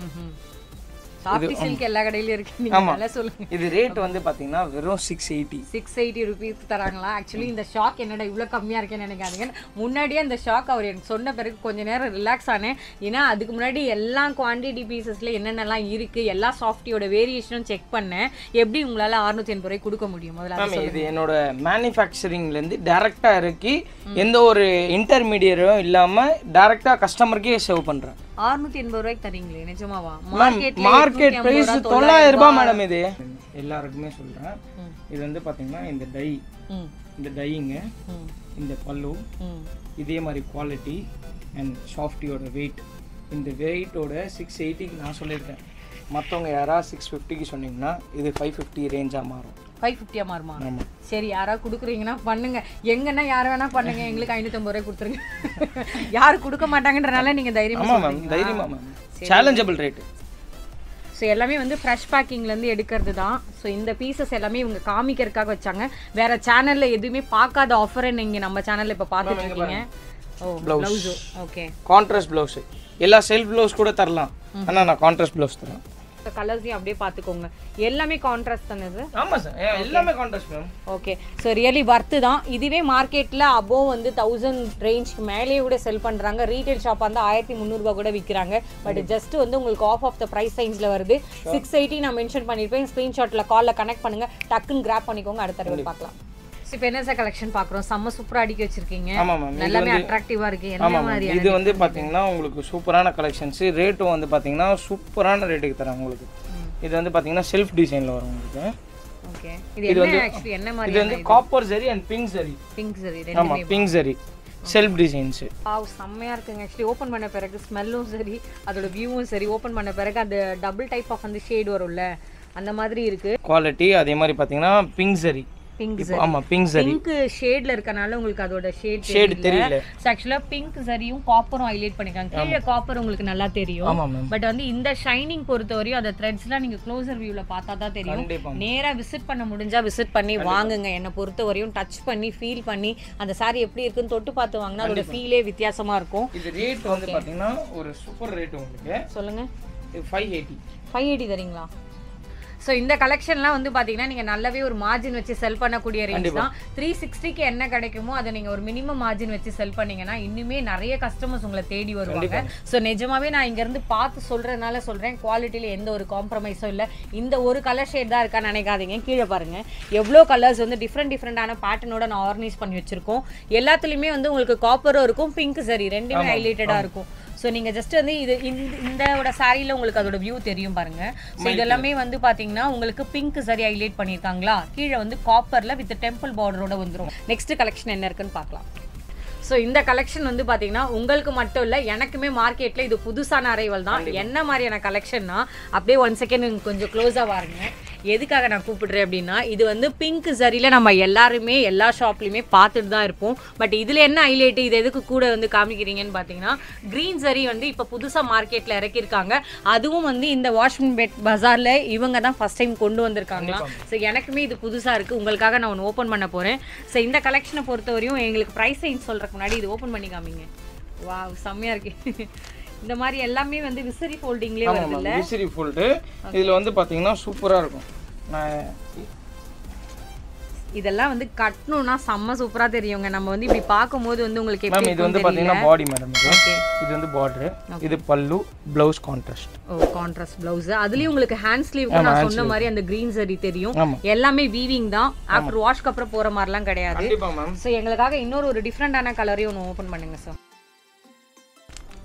சாஃப்டி சில்க் எல்லா கடையிலயும் இருக்கு நீங்க ஆமா. நல்லா சொல்லுங்க இது ரேட் வந்து பார்த்தீங்கன்னா வெறும் six eighty six eighty rupees தராங்களா ஆக்சுவலி இந்த ஷாக் என்னடா இவ்வளோ கம்மியாக இருக்கேன்னு நினைக்காதீங்க முன்னாடியே அந்த ஷாக் அவர் எனக்கு சொன்ன பிறகு கொஞ்ச நேரம் ரிலாக்ஸ் ஆனேன் ஏன்னா அதுக்கு முன்னாடி எல்லா குவான்டிட்டி பீசஸில் என்னென்னலாம் இருக்குது எல்லா சாஃப்டியோட வேரியேஷனும் செக் பண்ணேன் எப்படி உங்களால் அறுநூத்தி எண்பது ரூபாய் கொடுக்க முடியும் முதல்ல அதை மேம் இது என்னோட மேனுஃபேக்சரிங்லேருந்து டேரெக்டாக இறக்கி எந்த ஒரு இன்டர்மீடியரும் இல்லாமல் டேரெக்டாக கஸ்டமருக்கே சேவ் பண்ணுறேன் அறுநூத்தி எண்பது ரூபாய்க்கு தரீங்களே நிஜமாவா மேம் மார்க்கெட் ப்ரைஸ் தொள்ளாயிரம் ரூபாய் மேடம் இது எல்லாருக்குமே சொல்கிறேன் இது வந்து பார்த்தீங்கன்னா இந்த டை ம் இந்த டையிங்க ம் இந்த பல்லு ம் இதே மாதிரி குவாலிட்டி அண்ட் சாஃப்டியோட வெயிட் இந்த வெயிட்டோட சிக்ஸ் எயிட்டிக்கு நான் சொல்லியிருக்கேன் மற்றவங்க யாராவது சிக்ஸ் ஃபிஃப்டிக்கு சொன்னீங்கன்னா இது ஃபைவ் ஃபிஃப்டி ரேஞ்சாக மாறும் ஃபைவ் ஃபிஃப்டியாக மாறுமா ஆமாம் சரி யாராவது கொடுக்குறீங்கன்னா பண்ணுங்க எங்கன்னா யார் வேணா பண்ணுங்க எங்களுக்கு ஐநூற்றம்பது ரூபாய் கொடுத்துருங்க யார் கொடுக்க மாட்டாங்கன்றனால நீங்கள் தைரியமா ஆமாம் மேம் தைரியமா மேம் சேலஞ்சபிள் ரேட்டு ஸோ எல்லாமே வந்து ஃப்ரெஷ் பேக்கிங்லேருந்து எடுக்கிறது தான் ஸோ இந்த பீசஸ் எல்லாமே இவங்க காமிக்கிறதுக்காக வச்சாங்க வேற சேனலில் எதுவுமே பார்க்காத ஆஃபரை நீங்கள் நம்ம சேனலில் இப்போ பார்த்துட்டு இருக்கீங்க ஓ ப்ளவுஸு ஓகே கான்ட்ராஸ்ட் ப்ளவுஸு எல்லா செல்ஃப் ப்ளவுஸ் கூட தரலாம் ஆனால் நான் கான்ட்ராஸ்ட் ப்ளவுஸ் தரேன் ஸோ கலர்ஸையும் அப்படியே பார்த்துக்கோங்க எல்லாமே கான்ட்ராஸ்ட் தானே இது ஆமாம் சார் எல்லாமே contrast ma'am okay so really worth தான் இதுவே மார்க்கெட்டில் அபோவ் வந்து தௌசண்ட் ரேஞ்ச்க்கு மேலேயே கூட செல் பண்ணுறாங்க ரீட்டைல் ஷாப் வந்து ஆயிரத்தி முந்நூறுபா கூட விற்கிறாங்க பட் ஜஸ்ட் வந்து உங்களுக்கு ஆஃப் ஆஃப் த ப்ரைஸ் ரேஞ்சில் வருது சிக்ஸ் எயிட்டி நான் மென்ஷன் பண்ணியிருப்பேன் ஸ்க்ரீன்ஷாட்டில் காலில் கனெக்ட் பண்ணுங்கள் டக்குன்னு கிராப் பண்ணிக்கோங்க அடுத்த தடவை பார்க்கலாம் ஸோ இப்போ என்ன சார் கலெக்ஷன் பார்க்குறோம் செம்ம சூப்பராக அடிக்க வச்சிருக்கீங்க ஆமாம் மேம் எல்லாமே அட்ராக்டிவாக இருக்கு என்ன ஆமாம் மாதிரி மேம் இது வந்து பார்த்தீங்கன்னா உங்களுக்கு சூப்பரான கலெக்ஷன்ஸு ரேட்டும் வந்து பார்த்தீங்கன்னா சூப்பரான ரேட்டுக்கு தரேன் உங்களுக்கு இது வந்து பார்த்தீங்கன்னா செல்ஃப் டிசைனில் வரும் உங்களுக்கு ஓகே இது என்ன ஆக்சுவலி என்ன இது மாதிரி வந்து காப்பர் சரி அண்ட் பிங்க் சரி பிங்க் சரி ஆமாம் பிங்க் சரி செல்ஃப் டிசைன்ஸு பாவ் செம்மையா இருக்குங்க ஆக்சுவலி ஓப்பன் பண்ண பிறகு ஸ்மெல்லும் சரி அதோட வியூவும் சரி ஓப்பன் பண்ண பிறகு அந்த டபுள் டைப் ஆஃப் அந்த ஷேட் வரும்ல அந்த மாதிரி இருக்கு குவாலிட்டி அதே மாதிரி பார்த்தீங்கன்னா பிங்க் சரி பிங்க் இப்போ ஆமாம் பிங்க் சரி பிங்க் ஷேட்ல இருக்கனால உங்களுக்கு அதோட ஷேட் ஷேடு தெரியல ஆக்சுவலா பிங்க் சரியும் காப்பரும் ஹைலைட் பண்ணிருக்காங்க கீழே காப்பர் உங்களுக்கு நல்லா தெரியும் ஆமாம் மேம் பட் வந்து இந்த ஷைனிங் பொறுத்த வரையும் அந்த த்ரெட்ஸ்லாம் நீங்க க்ளோசர் வியூல பார்த்தா தான் தெரியும் கண்டிப்பா நேரா விசிட் பண்ண முடிஞ்சா விசிட் பண்ணி வாங்குங்க என்னை பொறுத்த வரையும் டச் பண்ணி ஃபீல் பண்ணி அந்த saree எப்படி இருக்குன்னு தொட்டு பார்த்து வாங்கினா அதோட ஃபீலே வித்தியாசமா இருக்கும் இது ரேட் வந்து பார்த்தீங்கன்னா ஒரு சூப்பர் ரேட் உங்களுக்கு சொல்லுங்க இது ஃபைவ் எயிட்டி ஃபைவ் எயிட்டி தரீங்களா ஸோ இந்த கலெக்ஷன்லாம் வந்து பார்த்தீங்கன்னா நீங்கள் நல்லாவே ஒரு மார்ஜின் வச்சு செல் பண்ணக்கூடிய ரேஞ்ச் தான் த்ரீ சிக்ஸ்டிக்கு என்ன கிடைக்குமோ அதை நீங்கள் ஒரு மினிமம் மார்ஜின் வச்சு செல் பண்ணீங்கன்னா இன்னுமே நிறைய கஸ்டமர்ஸ் உங்களை தேடி வருவாங்க ஸோ நிஜமாவே நான் இங்கேருந்து பார்த்து சொல்கிறதுனால சொல்கிறேன் குவாலிட்டியில் எந்த ஒரு காம்ப்ரமைஸும் இல்லை இந்த ஒரு கலர் ஷேட் தான் இருக்கான்னு நினைக்காதீங்க கீழே பாருங்கள் எவ்வளோ கலர்ஸ் வந்து டிஃப்ரெண்ட் டிஃப்ரெண்டான பேட்டர்னோட நான் ஆர்கனைஸ் பண்ணி வச்சுருக்கோம் எல்லாத்துலேயுமே வந்து உங்களுக்கு காப்பரும் இருக்கும் பிங்க் சரி ரெண்டுமே ஹைலைட்டடாக இருக்கும் ஸோ நீங்கள் ஜஸ்ட் வந்து இது இந்த இந்தோட சாரியில் உங்களுக்கு அதோட வியூ தெரியும் பாருங்க ஸோ இதெல்லாமே வந்து பார்த்தீங்கன்னா உங்களுக்கு பிங்க் சரி ஹைலைட் பண்ணியிருக்காங்களா கீழே வந்து காப்பரில் வித் டெம்பிள் பார்டரோட வந்துரும் நெக்ஸ்ட் கலெக்ஷன் என்ன இருக்குன்னு பார்க்கலாம் ஸோ இந்த கலெக்ஷன் வந்து பார்த்தீங்கன்னா உங்களுக்கு மட்டும் இல்லை எனக்குமே மார்க்கெட்டில் இது புதுசான அரைவல் தான் என்ன மாதிரியான கலெக்ஷன்னா அப்படியே ஒன் செகண்ட் கொஞ்சம் க்ளோஸாக பாருங்க எதுக்காக நான் கூப்பிடுறேன் அப்படின்னா இது வந்து பிங்க் சரியில் நம்ம எல்லாருமே எல்லா ஷாப்லையுமே பார்த்துட்டு தான் இருப்போம் பட் இதில் என்ன ஹைலைட்டு இது எதுக்கு கூட வந்து காமிக்கிறீங்கன்னு பார்த்தீங்கன்னா க்ரீன் சரி வந்து இப்போ புதுசாக மார்க்கெட்டில் இறக்கியிருக்காங்க அதுவும் வந்து இந்த வாஷ்மின் பெட் பஜாரில் இவங்க தான் ஃபஸ்ட் டைம் கொண்டு வந்திருக்காங்களா ஸோ எனக்குமே இது புதுசாக இருக்குது உங்களுக்காக நான் ஒன்று ஓப்பன் பண்ண போகிறேன் ஸோ இந்த கலெக்ஷனை பொறுத்தவரையும் எங்களுக்கு ப்ரைஸ் ரேஞ்ச் சொல்கிறதுக்கு முன்னாடி இது ஓப்பன் பண்ணி காமிங்க வா செம்மையாக இருக்கு இந்த மாதிரி எல்லாமே வந்து விசிறி ஃபோல்டிங்லேயே வருது ஆமாம் மேம் விசிறி ஃபுல்ட்டு இதில் வந்து பார்த்தீங்கன்னா சூப்பராக இருக்கும் நான் இதெல்லாம் வந்து கட்டணும்னா செம்ம சூப்பராக தெரியுங்க நம்ம வந்து இப்படி பார்க்கும்போது வந்து உங்களுக்கு மேம் எப்படி இது வந்து பார்த்தீங்கன்னா பாடி மேடம் இது ஓகே இது வந்து பார்டரு இது பல்லு ப்ளவுஸ் கான்ட்ராஸ்ட் ஓ கான்ட்ராஸ்ட் பிளவுஸ் அதுலயும் உங்களுக்கு ஹேண்ட் ஸ்லீவ்க்கு நான் சொன்ன மாதிரி அந்த கிரீன் சரி தெரியும் ஆமா. எல்லாமே வீவிங் தான் ஆஃப்டர் வாஷ்க்கு அப்புறம் போற மாதிரிலாம் கிடையாது கண்டிப்பாக மேம் ஸோ எங்களுக்காக இன்னொரு ஒரு டிஃப்ரெண்டான கலரையும் ஒன்று ஓப்பன் பண்ணுங்க சார்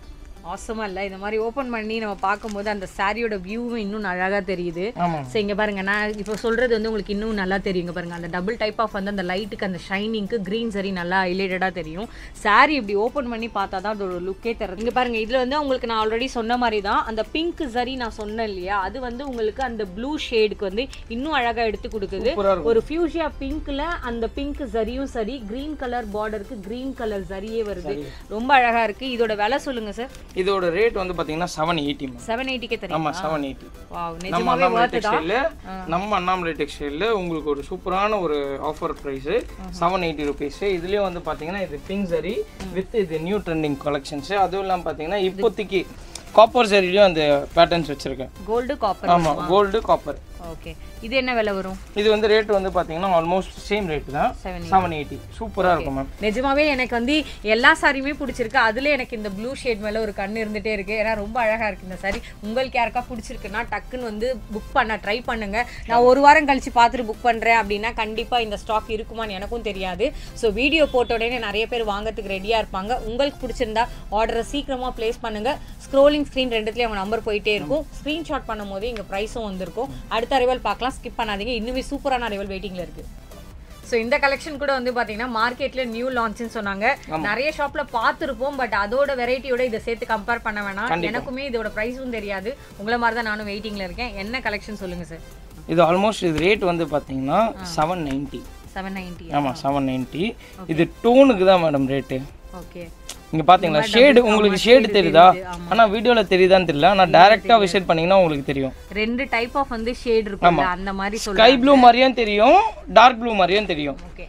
ஆசமா இல்ல இந்த மாதிரி ஓபன் பண்ணி நம்ம பார்க்கும்போது அந்த சாரியோட வியூவும் இன்னும் அழகா தெரியுது ஆமாம் சோ இங்க பாருங்க நான் இப்போ சொல்றது வந்து உங்களுக்கு இன்னும் நல்லா தெரியுங்க பாருங்க அந்த டபுள் டைப் ஆஃப் வந்து அந்த லைட்டுக்கு அந்த ஷைனிங்க்கு கிரீன் சரி நல்லா ஹைலைட்டடா தெரியும் saree இப்படி ஓப்பன் பண்ணி பார்த்தா தான் அதோட லுக்கே தருது இங்க பாருங்க இதுல வந்து உங்களுக்கு நான் ஆல்ரெடி சொன்ன மாதிரி தான் அந்த பிங்க் சரி நான் சொன்னேன் இல்லையா அது வந்து உங்களுக்கு அந்த ப்ளூ ஷேடுக்கு வந்து இன்னும் அழகா எடுத்து கொடுக்குது சூப்பரா இருக்கும் ஒரு ஃபியூஷியா பிங்க்ல அந்த பிங்க் சரியும் சரி கிரீன் கலர் பார்டருக்கு கிரீன் கலர் சரியே வருது ரொம்ப அழகா இருக்கு இதோட விலை சொல்லுங்க சார் இதோட ரேட் வந்து பாத்தீங்கன்னா செவன் எயிட்டி மேம் செவன் எயிட்டிக்கே தெரியும் ஆமா செவன் எயிட்டி வாவ் நம்ம நிஜமாவே அண்ணாமலை worth தான் டெக்ஸ்டைலில் நம்ம அண்ணாமலை டெக்ஸ்டைலில் உங்களுக்கு ஒரு சூப்பரான ஒரு offer price seven eighty rupees இதுலேயும் வந்து பார்த்தீங்கன்னா இது பிங்க் சரி வித் இது நியூ ட்ரெண்டிங் கலெக்ஷன்ஸு அதுவும் இல்லாமல் பார்த்தீங்கன்னா இப்போதைக்கு காப்பர் சரிலையும் அந்த பேட்டர்ன்ஸ் வச்சுருக்கேன் கோல்டு காப்பர் ஆமாம் கோல்டு காப்பர் ஓகே இது என்ன விலை வரும் இது வந்து ரேட் வந்து பார்த்தீங்கன்னா ஆல்மோஸ்ட் சேம் ரேட் தான் செவன் செவன் எயிட்டி சூப்பராக இருக்கும் மேம் நிஜமாவே எனக்கு வந்து எல்லா சாரியுமே பிடிச்சிருக்கு அதுல எனக்கு இந்த ப்ளூ ஷேட் மேல ஒரு கண்ணு இருந்துட்டே இருக்கு ஏன்னா ரொம்ப அழகா இருக்கு இந்த சாரி உங்களுக்கு யாருக்கா பிடிச்சிருக்குன்னா டக்குன்னு வந்து புக் பண்ண ட்ரை பண்ணுங்க நான் ஒரு வாரம் கழிச்சு பார்த்துட்டு புக் பண்றேன் அப்படின்னா கண்டிப்பா இந்த ஸ்டாக் இருக்குமான்னு எனக்கும் தெரியாது ஸோ வீடியோ போட்ட உடனே நிறைய பேர் வாங்குறதுக்கு ரெடியா இருப்பாங்க உங்களுக்கு பிடிச்சிருந்தா ஆர்டரை சீக்கிரமா ப்ளேஸ் பண்ணுங்க ஸ்க்ரோலிங் ஸ்க்ரீன் ரெண்டுத்துலயும் அவங்க நம்பர் போயிட்டே இருக்கும் ஸ்க்ரீன்ஷாட் பண்ணும் போது இங்க ப்ரைஸும் வந்திருக்கும் அடுத்த அரைவல் பார்க்கலாம் ஸ்கிப் பண்ணாதீங்க இன்னுமே சூப்பரான அரைவல் வெயிட்டிங்ல இருக்கு ஸோ இந்த கலெக்ஷன் கூட வந்து பாத்தீங்கன்னா மார்க்கெட்ல நியூ லான்ச்னு சொன்னாங்க நிறைய ஷாப்ல பார்த்துருப்போம் பட் அதோட வெரைட்டியோட இதை சேர்த்து கம்பேர் பண்ண வேணாம் எனக்குமே இதோட ப்ரைஸும் தெரியாது உங்களை மாதிரி தான் நானும் வெயிட்டிங்ல இருக்கேன் என்ன கலெக்ஷன் சொல்லுங்க சார் இது ஆல்மோஸ்ட் இது ரேட் வந்து பார்த்தீங்கன்னா செவன் நைன்ட்டி செவன் நைன்டி ஆமாம் செவன் நைன்ட்டி இது டோனுக்கு தான் மேடம் ரேட்டு ஓகே இங்க பாத்தீங்களா ஷேடு உங்களுக்கு ஷேடு தெரியுதா ஆனா வீடியோல தெரியுதான்னு தெரியல ஆனா டைரக்டா விசிட் பண்ணீங்கன்னா உங்களுக்கு தெரியும் ரெண்டு டைப் ஆஃப் வந்து ஷேட் இருக்கும்ல அந்த மாதிரி சொல்ல ஸ்கை ப்ளூ மாதிரியும் தெரியும் டார்க் ப்ளூ மாதிரியும் தெரியும் ஓகே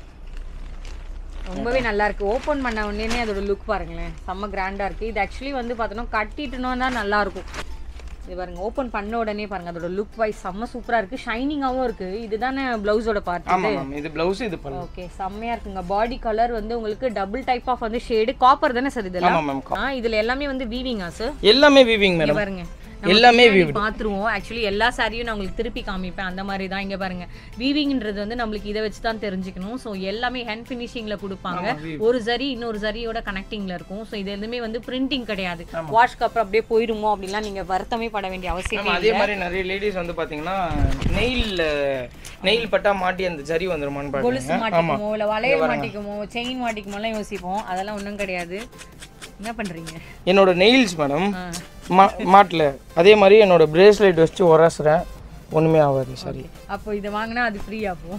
ரொம்பவே நல்லா இருக்கு ஓபன் பண்ண உடனே அதோட லுக் பாருங்களேன் செம்ம கிராண்டா இருக்கு இது ஆக்சுவலி வந்து பார்த்தோன்னா கட்டிட்டுனோ தான் நல்லா இருக்கும் இது பாருங்க ஓபன் பண்ண உடனே பாருங்க அதோட லுக் வைஸ் செம்ம சூப்பரா இருக்கு ஷைனிங்காவும் இருக்கு இதுதானே பிளவுஸோட பார்ட் ஆமா மேம் இது பிளவுஸ் இது பண்ணலாம் ஓகே செம்மையா இருக்குங்க பாடி கலர் வந்து உங்களுக்கு டபுள் டைப் ஆஃப் வந்து ஷேடு காப்பர் தானே சார் இதெல்லாம் ஆமா மேம் ஆ இதுல எல்லாமே வந்து வீவிங்கா சார் எல்லாமே வீவிங் மேடம் பாருங்க எல்லாமே பின்னாடி பாத்துருவோம் ஆக்சுவலி எல்லா சாரியும் நான் உங்களுக்கு திருப்பி காமிப்பேன் அந்த மாதிரி தான் இங்க பாருங்க வீவிங்ன்றது வந்து நம்மளுக்கு இதை வச்சு தான் தெரிஞ்சுக்கணும் ஸோ எல்லாமே ஹேண்ட் ஃபினிஷிங்ல கொடுப்பாங்க ஒரு சரி இன்னொரு சரியோட கனெக்டிங்ல இருக்கும் ஸோ இது எதுவுமே வந்து பிரிண்டிங் கிடையாது வாஷ்க்கு அப்புறம் அப்படியே போயிருமோ அப்படிலாம் நீங்க வருத்தமே பட வேண்டிய அவசியம் ஆமா அதே மாதிரி நிறைய லேடிஸ் வந்து பாத்தீங்கன்னா நெயில் நெயில் பட்டா மாட்டி அந்த ஜரி வந்துருமான்னு கொலுசு பாருங்க மாட்டிக்குமோ இல்ல வளையல் மாட்டிக்குமோ செயின் மாட்டிக்குமோலாம் யோசிப்போம் அதெல்லாம் ஒன்றும் கிடையாது என்ன பண்றீங்க என்னோட நெயில்ஸ் மேடம் ஆ. மா மாட்டல அதே மாதிரி என்னோட பிரேஸ்லெட் வச்சு உரசுறேன் ஒண்ணுமே ஆகாது சரி அப்போ இதை வாங்கினா அது ஃப்ரீ ஆகும்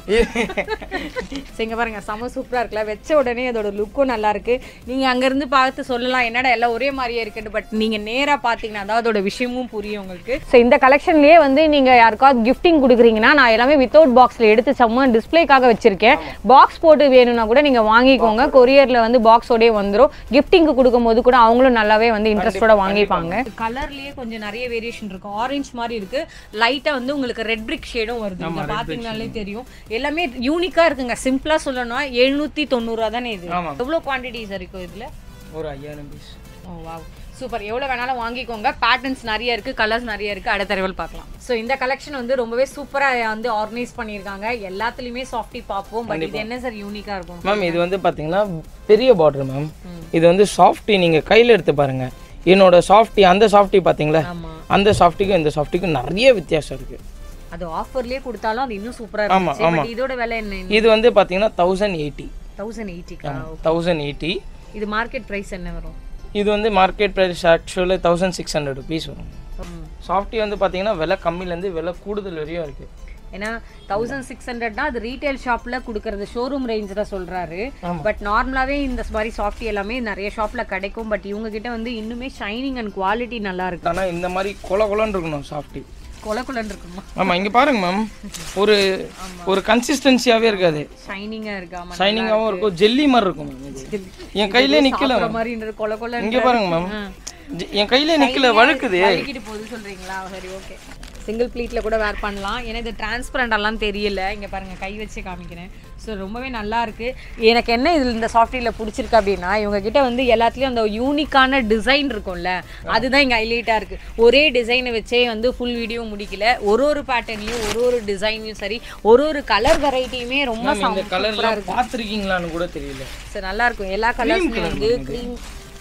சரி, இங்க பாருங்க செம சூப்பரா இருக்குல்ல வச்ச உடனே அதோட லுக்கும் நல்லா இருக்கு நீங்க அங்க இருந்து பார்த்து சொல்லலாம் என்னடா எல்லாம் ஒரே மாதிரியே இருக்குன்னு பட் நீங்க நேரா பாத்தீங்கன்னா தான் அதோட விஷயமும் புரியும் உங்களுக்கு ஸோ இந்த கலெக்ஷன்லயே வந்து நீங்க யாருக்காவது கிஃப்டிங் கொடுக்குறீங்கன்னா நான் எல்லாமே வித்தவுட் பாக்ஸ்ல எடுத்து செம்ம டிஸ்ப்ளேக்காக வச்சிருக்கேன் பாக்ஸ் போட்டு வேணும்னா கூட நீங்க வாங்கிக்கோங்க கொரியர்ல வந்து பாக்ஸோடய வந்துரும் கிஃப்டிங்க்கு கொடுக்கும்போது கூட அவங்களும் நல்லாவே வந்து இன்ட்ரெஸ்டோட வாங்கிப்பாங்க கலர்லயே கொஞ்சம் நிறைய வேரியேஷன் இருக்கும் ஆரஞ்சு மாதிரி இருக்கு லைட்டா வந்து உங்களுக்கு ரெட் பிரிக் ஷேடும் வருது இங்க பாத்தீங்கன்னாலே தெரியும் எல்லாமே யூனிக்கா இருக்குங்க சிம்பிளா சொல்லணும்னா எழுநூத்தி தொண்ணூறுவா தானே இது ஆமா. எவ்வளவு குவான்டிட்டிஸ் இருக்கும் இதுல ஒரு ஐயாயிரம் பீஸ் ஓ வாவ் சூப்பர் எவ்வளோ வேணாலும் வாங்கிக்கோங்க பேட்டர்ன்ஸ் நிறைய இருக்கு கலர்ஸ் நிறைய இருக்கு அடுத்த தடவை பார்க்கலாம் ஸோ இந்த கலெக்ஷன் வந்து ரொம்பவே சூப்பராக வந்து ஆர்கனைஸ் பண்ணியிருக்காங்க எல்லாத்துலேயுமே சாஃப்டி பார்ப்போம் பட் இது என்ன சார் யூனிக்காக இருக்கும் மேம் இது வந்து பாத்தீங்கன்னா பெரிய பார்டர் மேம் இது வந்து சாஃப்டி நீங்க கையில எடுத்து பாருங்க என்னோட சாஃப்டி அந்த சாஃப்டி பாத்தீங்களா ஆமா அந்த சாஃப்டிக்கும் இந்த சாஃப்டிக்கும் நிறைய வித்தியாசம் இருக்கு அது ஆஃபர்லேயே கொடுத்தாலும் அது இன்னும் சூப்பராக இருந்துச்சு பட் இதோட விலை என்ன இது வந்து பாத்தீங்கன்னா தௌசண்ட் எயிட்டி தௌசண்ட் எயிட்டிக்கா தௌசண்ட் எயிட்டி இது மார்க்கெட் ப்ரைஸ் என்ன வரும் இது வந்து மார்க்கெட் ப்ரைஸ் ஆக்சுவலாக தௌசண்ட் சிக்ஸ் ஹண்ட்ரட் ருபீஸ் வரும் ம். சாஃப்டி வந்து பார்த்தீங்கன்னா விலை கம்மியிலேருந்து விலை கூடுதல் வரையும் இருக்குது ஏன்னா தௌசண்ட் சிக்ஸ் ஹண்ட்ரட்னா அது ரீட்டைல் ஷாப்ல கொடுக்கறது ஷோரூம் ரேஞ்சில் சொல்றாரு பட் நார்மலாவே இந்த மாதிரி சாஃப்டி எல்லாமே நிறைய ஷாப்ல கிடைக்கும் பட் இவங்க கிட்ட வந்து இன்னுமே ஷைனிங் அண்ட் குவாலிட்டி நல்லா இருக்கு ஆனால் இந்த மாதிரி கொல கொலன்னு இருக்கணும் சாஃப்டி கொல கொலன்னு இருக்குமா ஆமாம் இங்கே பாருங்க மேம் ஒரு ஒரு கன்சிஸ்டன்சியாகவே இருக்காது ஷைனிங்கா இருக்காம ஷைனிங்காகவும் இருக்கும் ஜெல்லி மாதிரி இருக்கும் மேம் இது என் கையிலே நிற்கல சாப்பிடுற மாதிரி கொல கொல இங்கே பாருங்க மேம் என் கையிலே நிற்கல வழுக்குது வலிக்கிட்டு போகுது சொல்றீங்களா சரி ஓகே சிங்கிள் ப்ளீட்ல கூட வேர் பண்ணலாம் ஏன்னா இது டிரான்ஸ்பரண்ட் எல்லாம் தெரியல இங்க பாருங்க கை வச்சு காமிக்கிறேன் ஸோ ரொம்பவே நல்லா இருக்கு எனக்கு என்ன இதில் இந்த சாஃப்ட்வேர்ல பிடிச்சிருக்கு அப்படின்னா இவங்க கிட்ட வந்து எல்லாத்துலயும் அந்த யூனிக்கான டிசைன் இருக்கும்ல அதுதான் இங்க ஹைலைட்டா இருக்கு ஒரே டிசைனை வச்சே வந்து ஃபுல் வீடியோ முடிக்கல ஒரு ஒரு பேட்டர்னையும் ஒரு ஒரு டிசைனையும் சரி ஒரு ஒரு கலர் வெரைட்டியுமே ரொம்ப இந்த கலர்லாம் பார்த்துருக்கீங்களான்னு கூட தெரியல சரி நல்லா இருக்கும் எல்லா கலர்ஸுமே வந்து க்ரீம்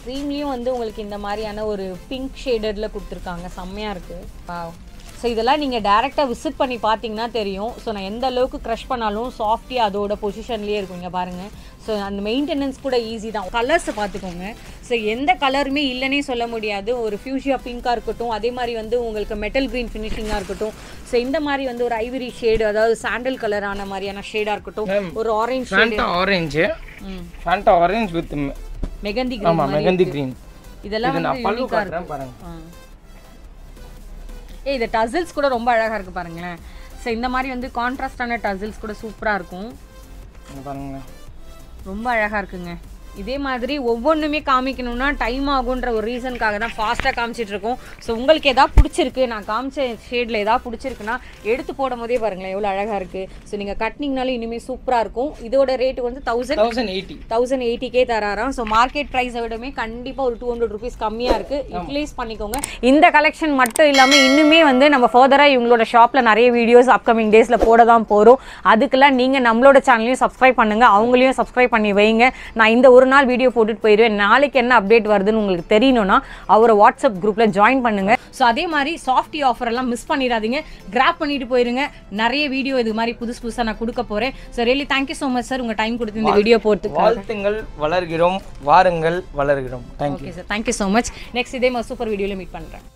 க்ரீம்லேயும் வந்து உங்களுக்கு இந்த மாதிரியான ஒரு பிங்க் ஷேடடில் கொடுத்துருக்காங்க செம்மையாக இருக்குது ஸோ இதெல்லாம் நீங்கள் டேரெக்டாக விசிட் பண்ணி பார்த்தீங்கன்னா தெரியும் ஸோ நான் எந்த அளவுக்கு க்ரஷ் பண்ணாலும் சாஃப்டி அதோட பொசிஷன்லேயே இருக்கும் இங்கே பாருங்கள் ஸோ அந்த மெயின்டெனன்ஸ் கூட ஈஸி தான் கலர்ஸை பார்த்துக்கோங்க ஸோ எந்த கலருமே இல்லைன்னே சொல்ல முடியாது ஒரு ஃபியூஷியா பிங்காக இருக்கட்டும் அதே மாதிரி வந்து உங்களுக்கு மெட்டல் க்ரீன் ஃபினிஷிங்காக இருக்கட்டும் ஸோ இந்த மாதிரி வந்து ஒரு ஐவரி ஷேடு அதாவது சாண்டல் கலரான மாதிரியான ஷேடாக இருக்கட்டும் ஒரு orange shade Fanta orange Fanta orange with mehndi ஆமா green மாதிரி மெகந்தி இருக்கு. கிரீன் இதெல்லாம் இது வந்து நான் பல்லு unique-ஆ இருக்கு காட்டுறேன் பாருங்க ஆ. ஏய் இந்த டசில்ஸ் கூட ரொம்ப அழகா இருக்கு பாருங்களேன் ஸோ இந்த மாதிரி வந்து கான்ட்ராஸ்டான டசில்ஸ் கூட சூப்பரா இருக்கும் இங்க பாருங்க ரொம்ப அழகா இருக்குங்க இதே மாதிரி ஒவ்வொன்றுமே காமிக்கணும்னா டைம் ஆகுன்ற ஒரு ரீசனுக்காக தான் ஃபாஸ்ட்டாக காமிச்சிட்டு இருக்கோம் ஸோ உங்களுக்கு எதாவது பிடிச்சிருக்கு நான் காமிச்ச ஷேடில் எதாவது பிடிச்சிருக்குன்னா எடுத்து போடும் போதே பாருங்களேன் எவ்வளோ அழகாக இருக்குது ஸோ நீங்கள் கட்டினீங்கனாலும் இனிமேல் சூப்பராக இருக்கும் இதோட ரேட்டு வந்து தௌசண்ட் தௌசண்ட் எயிட்டி தௌசண்ட் எயிட்டிக்கே தராராம் ஸோ மார்க்கெட் ப்ரைஸை விடமே கண்டிப்பாக ஒரு டூ ஹண்ட்ரட் ருபீஸ் கம்மியாக இருக்குது யூட்டிலைஸ் பண்ணிக்கோங்க இந்த கலெக்ஷன் மட்டும் இல்லாமல் இன்னுமே வந்து நம்ம ஃபர்தராக இவங்களோட ஷாப்பில் நிறைய வீடியோஸ் அப்கமிங் டேஸில் போட தான் போகிறோம் அதுக்கெல்லாம் நீங்கள் நம்மளோட சேனலையும் சப்ஸ்கிரைப் பண்ணுங்கள் அவங்களையும் சப்ஸ்கிரைப் பண்ணி வைங்க நான் இந்த ஒரு நாள் வீடியோ போட்டுட்டு போயிடுவேன் நாளைக்கு என்ன அப்டேட் வருதுன்னு உங்களுக்கு தெரியணும்னா அவரை வாட்ஸ்அப் குரூப்பில் ஜாயின் பண்ணுங்க ஸோ அதே மாதிரி சாஃப்டி ஆஃபர் எல்லாம் மிஸ் பண்ணிடாதீங்க கிராப் பண்ணிட்டு போயிருங்க நிறைய வீடியோ இது மாதிரி புதுசு புதுசாக நான் கொடுக்க போகிறேன் so really thank you so much sir உங்கள் டைம் கொடுத்து இந்த வீடியோ போட்டு வாழ்த்துங்கள் வளர்கிறோம் வாருங்கள் வளர்கிறோம் thank you okay sir thank you so much next இதே மாதிரி சூப்பர் வீடியோவில் மீட் பண்ணுறேன்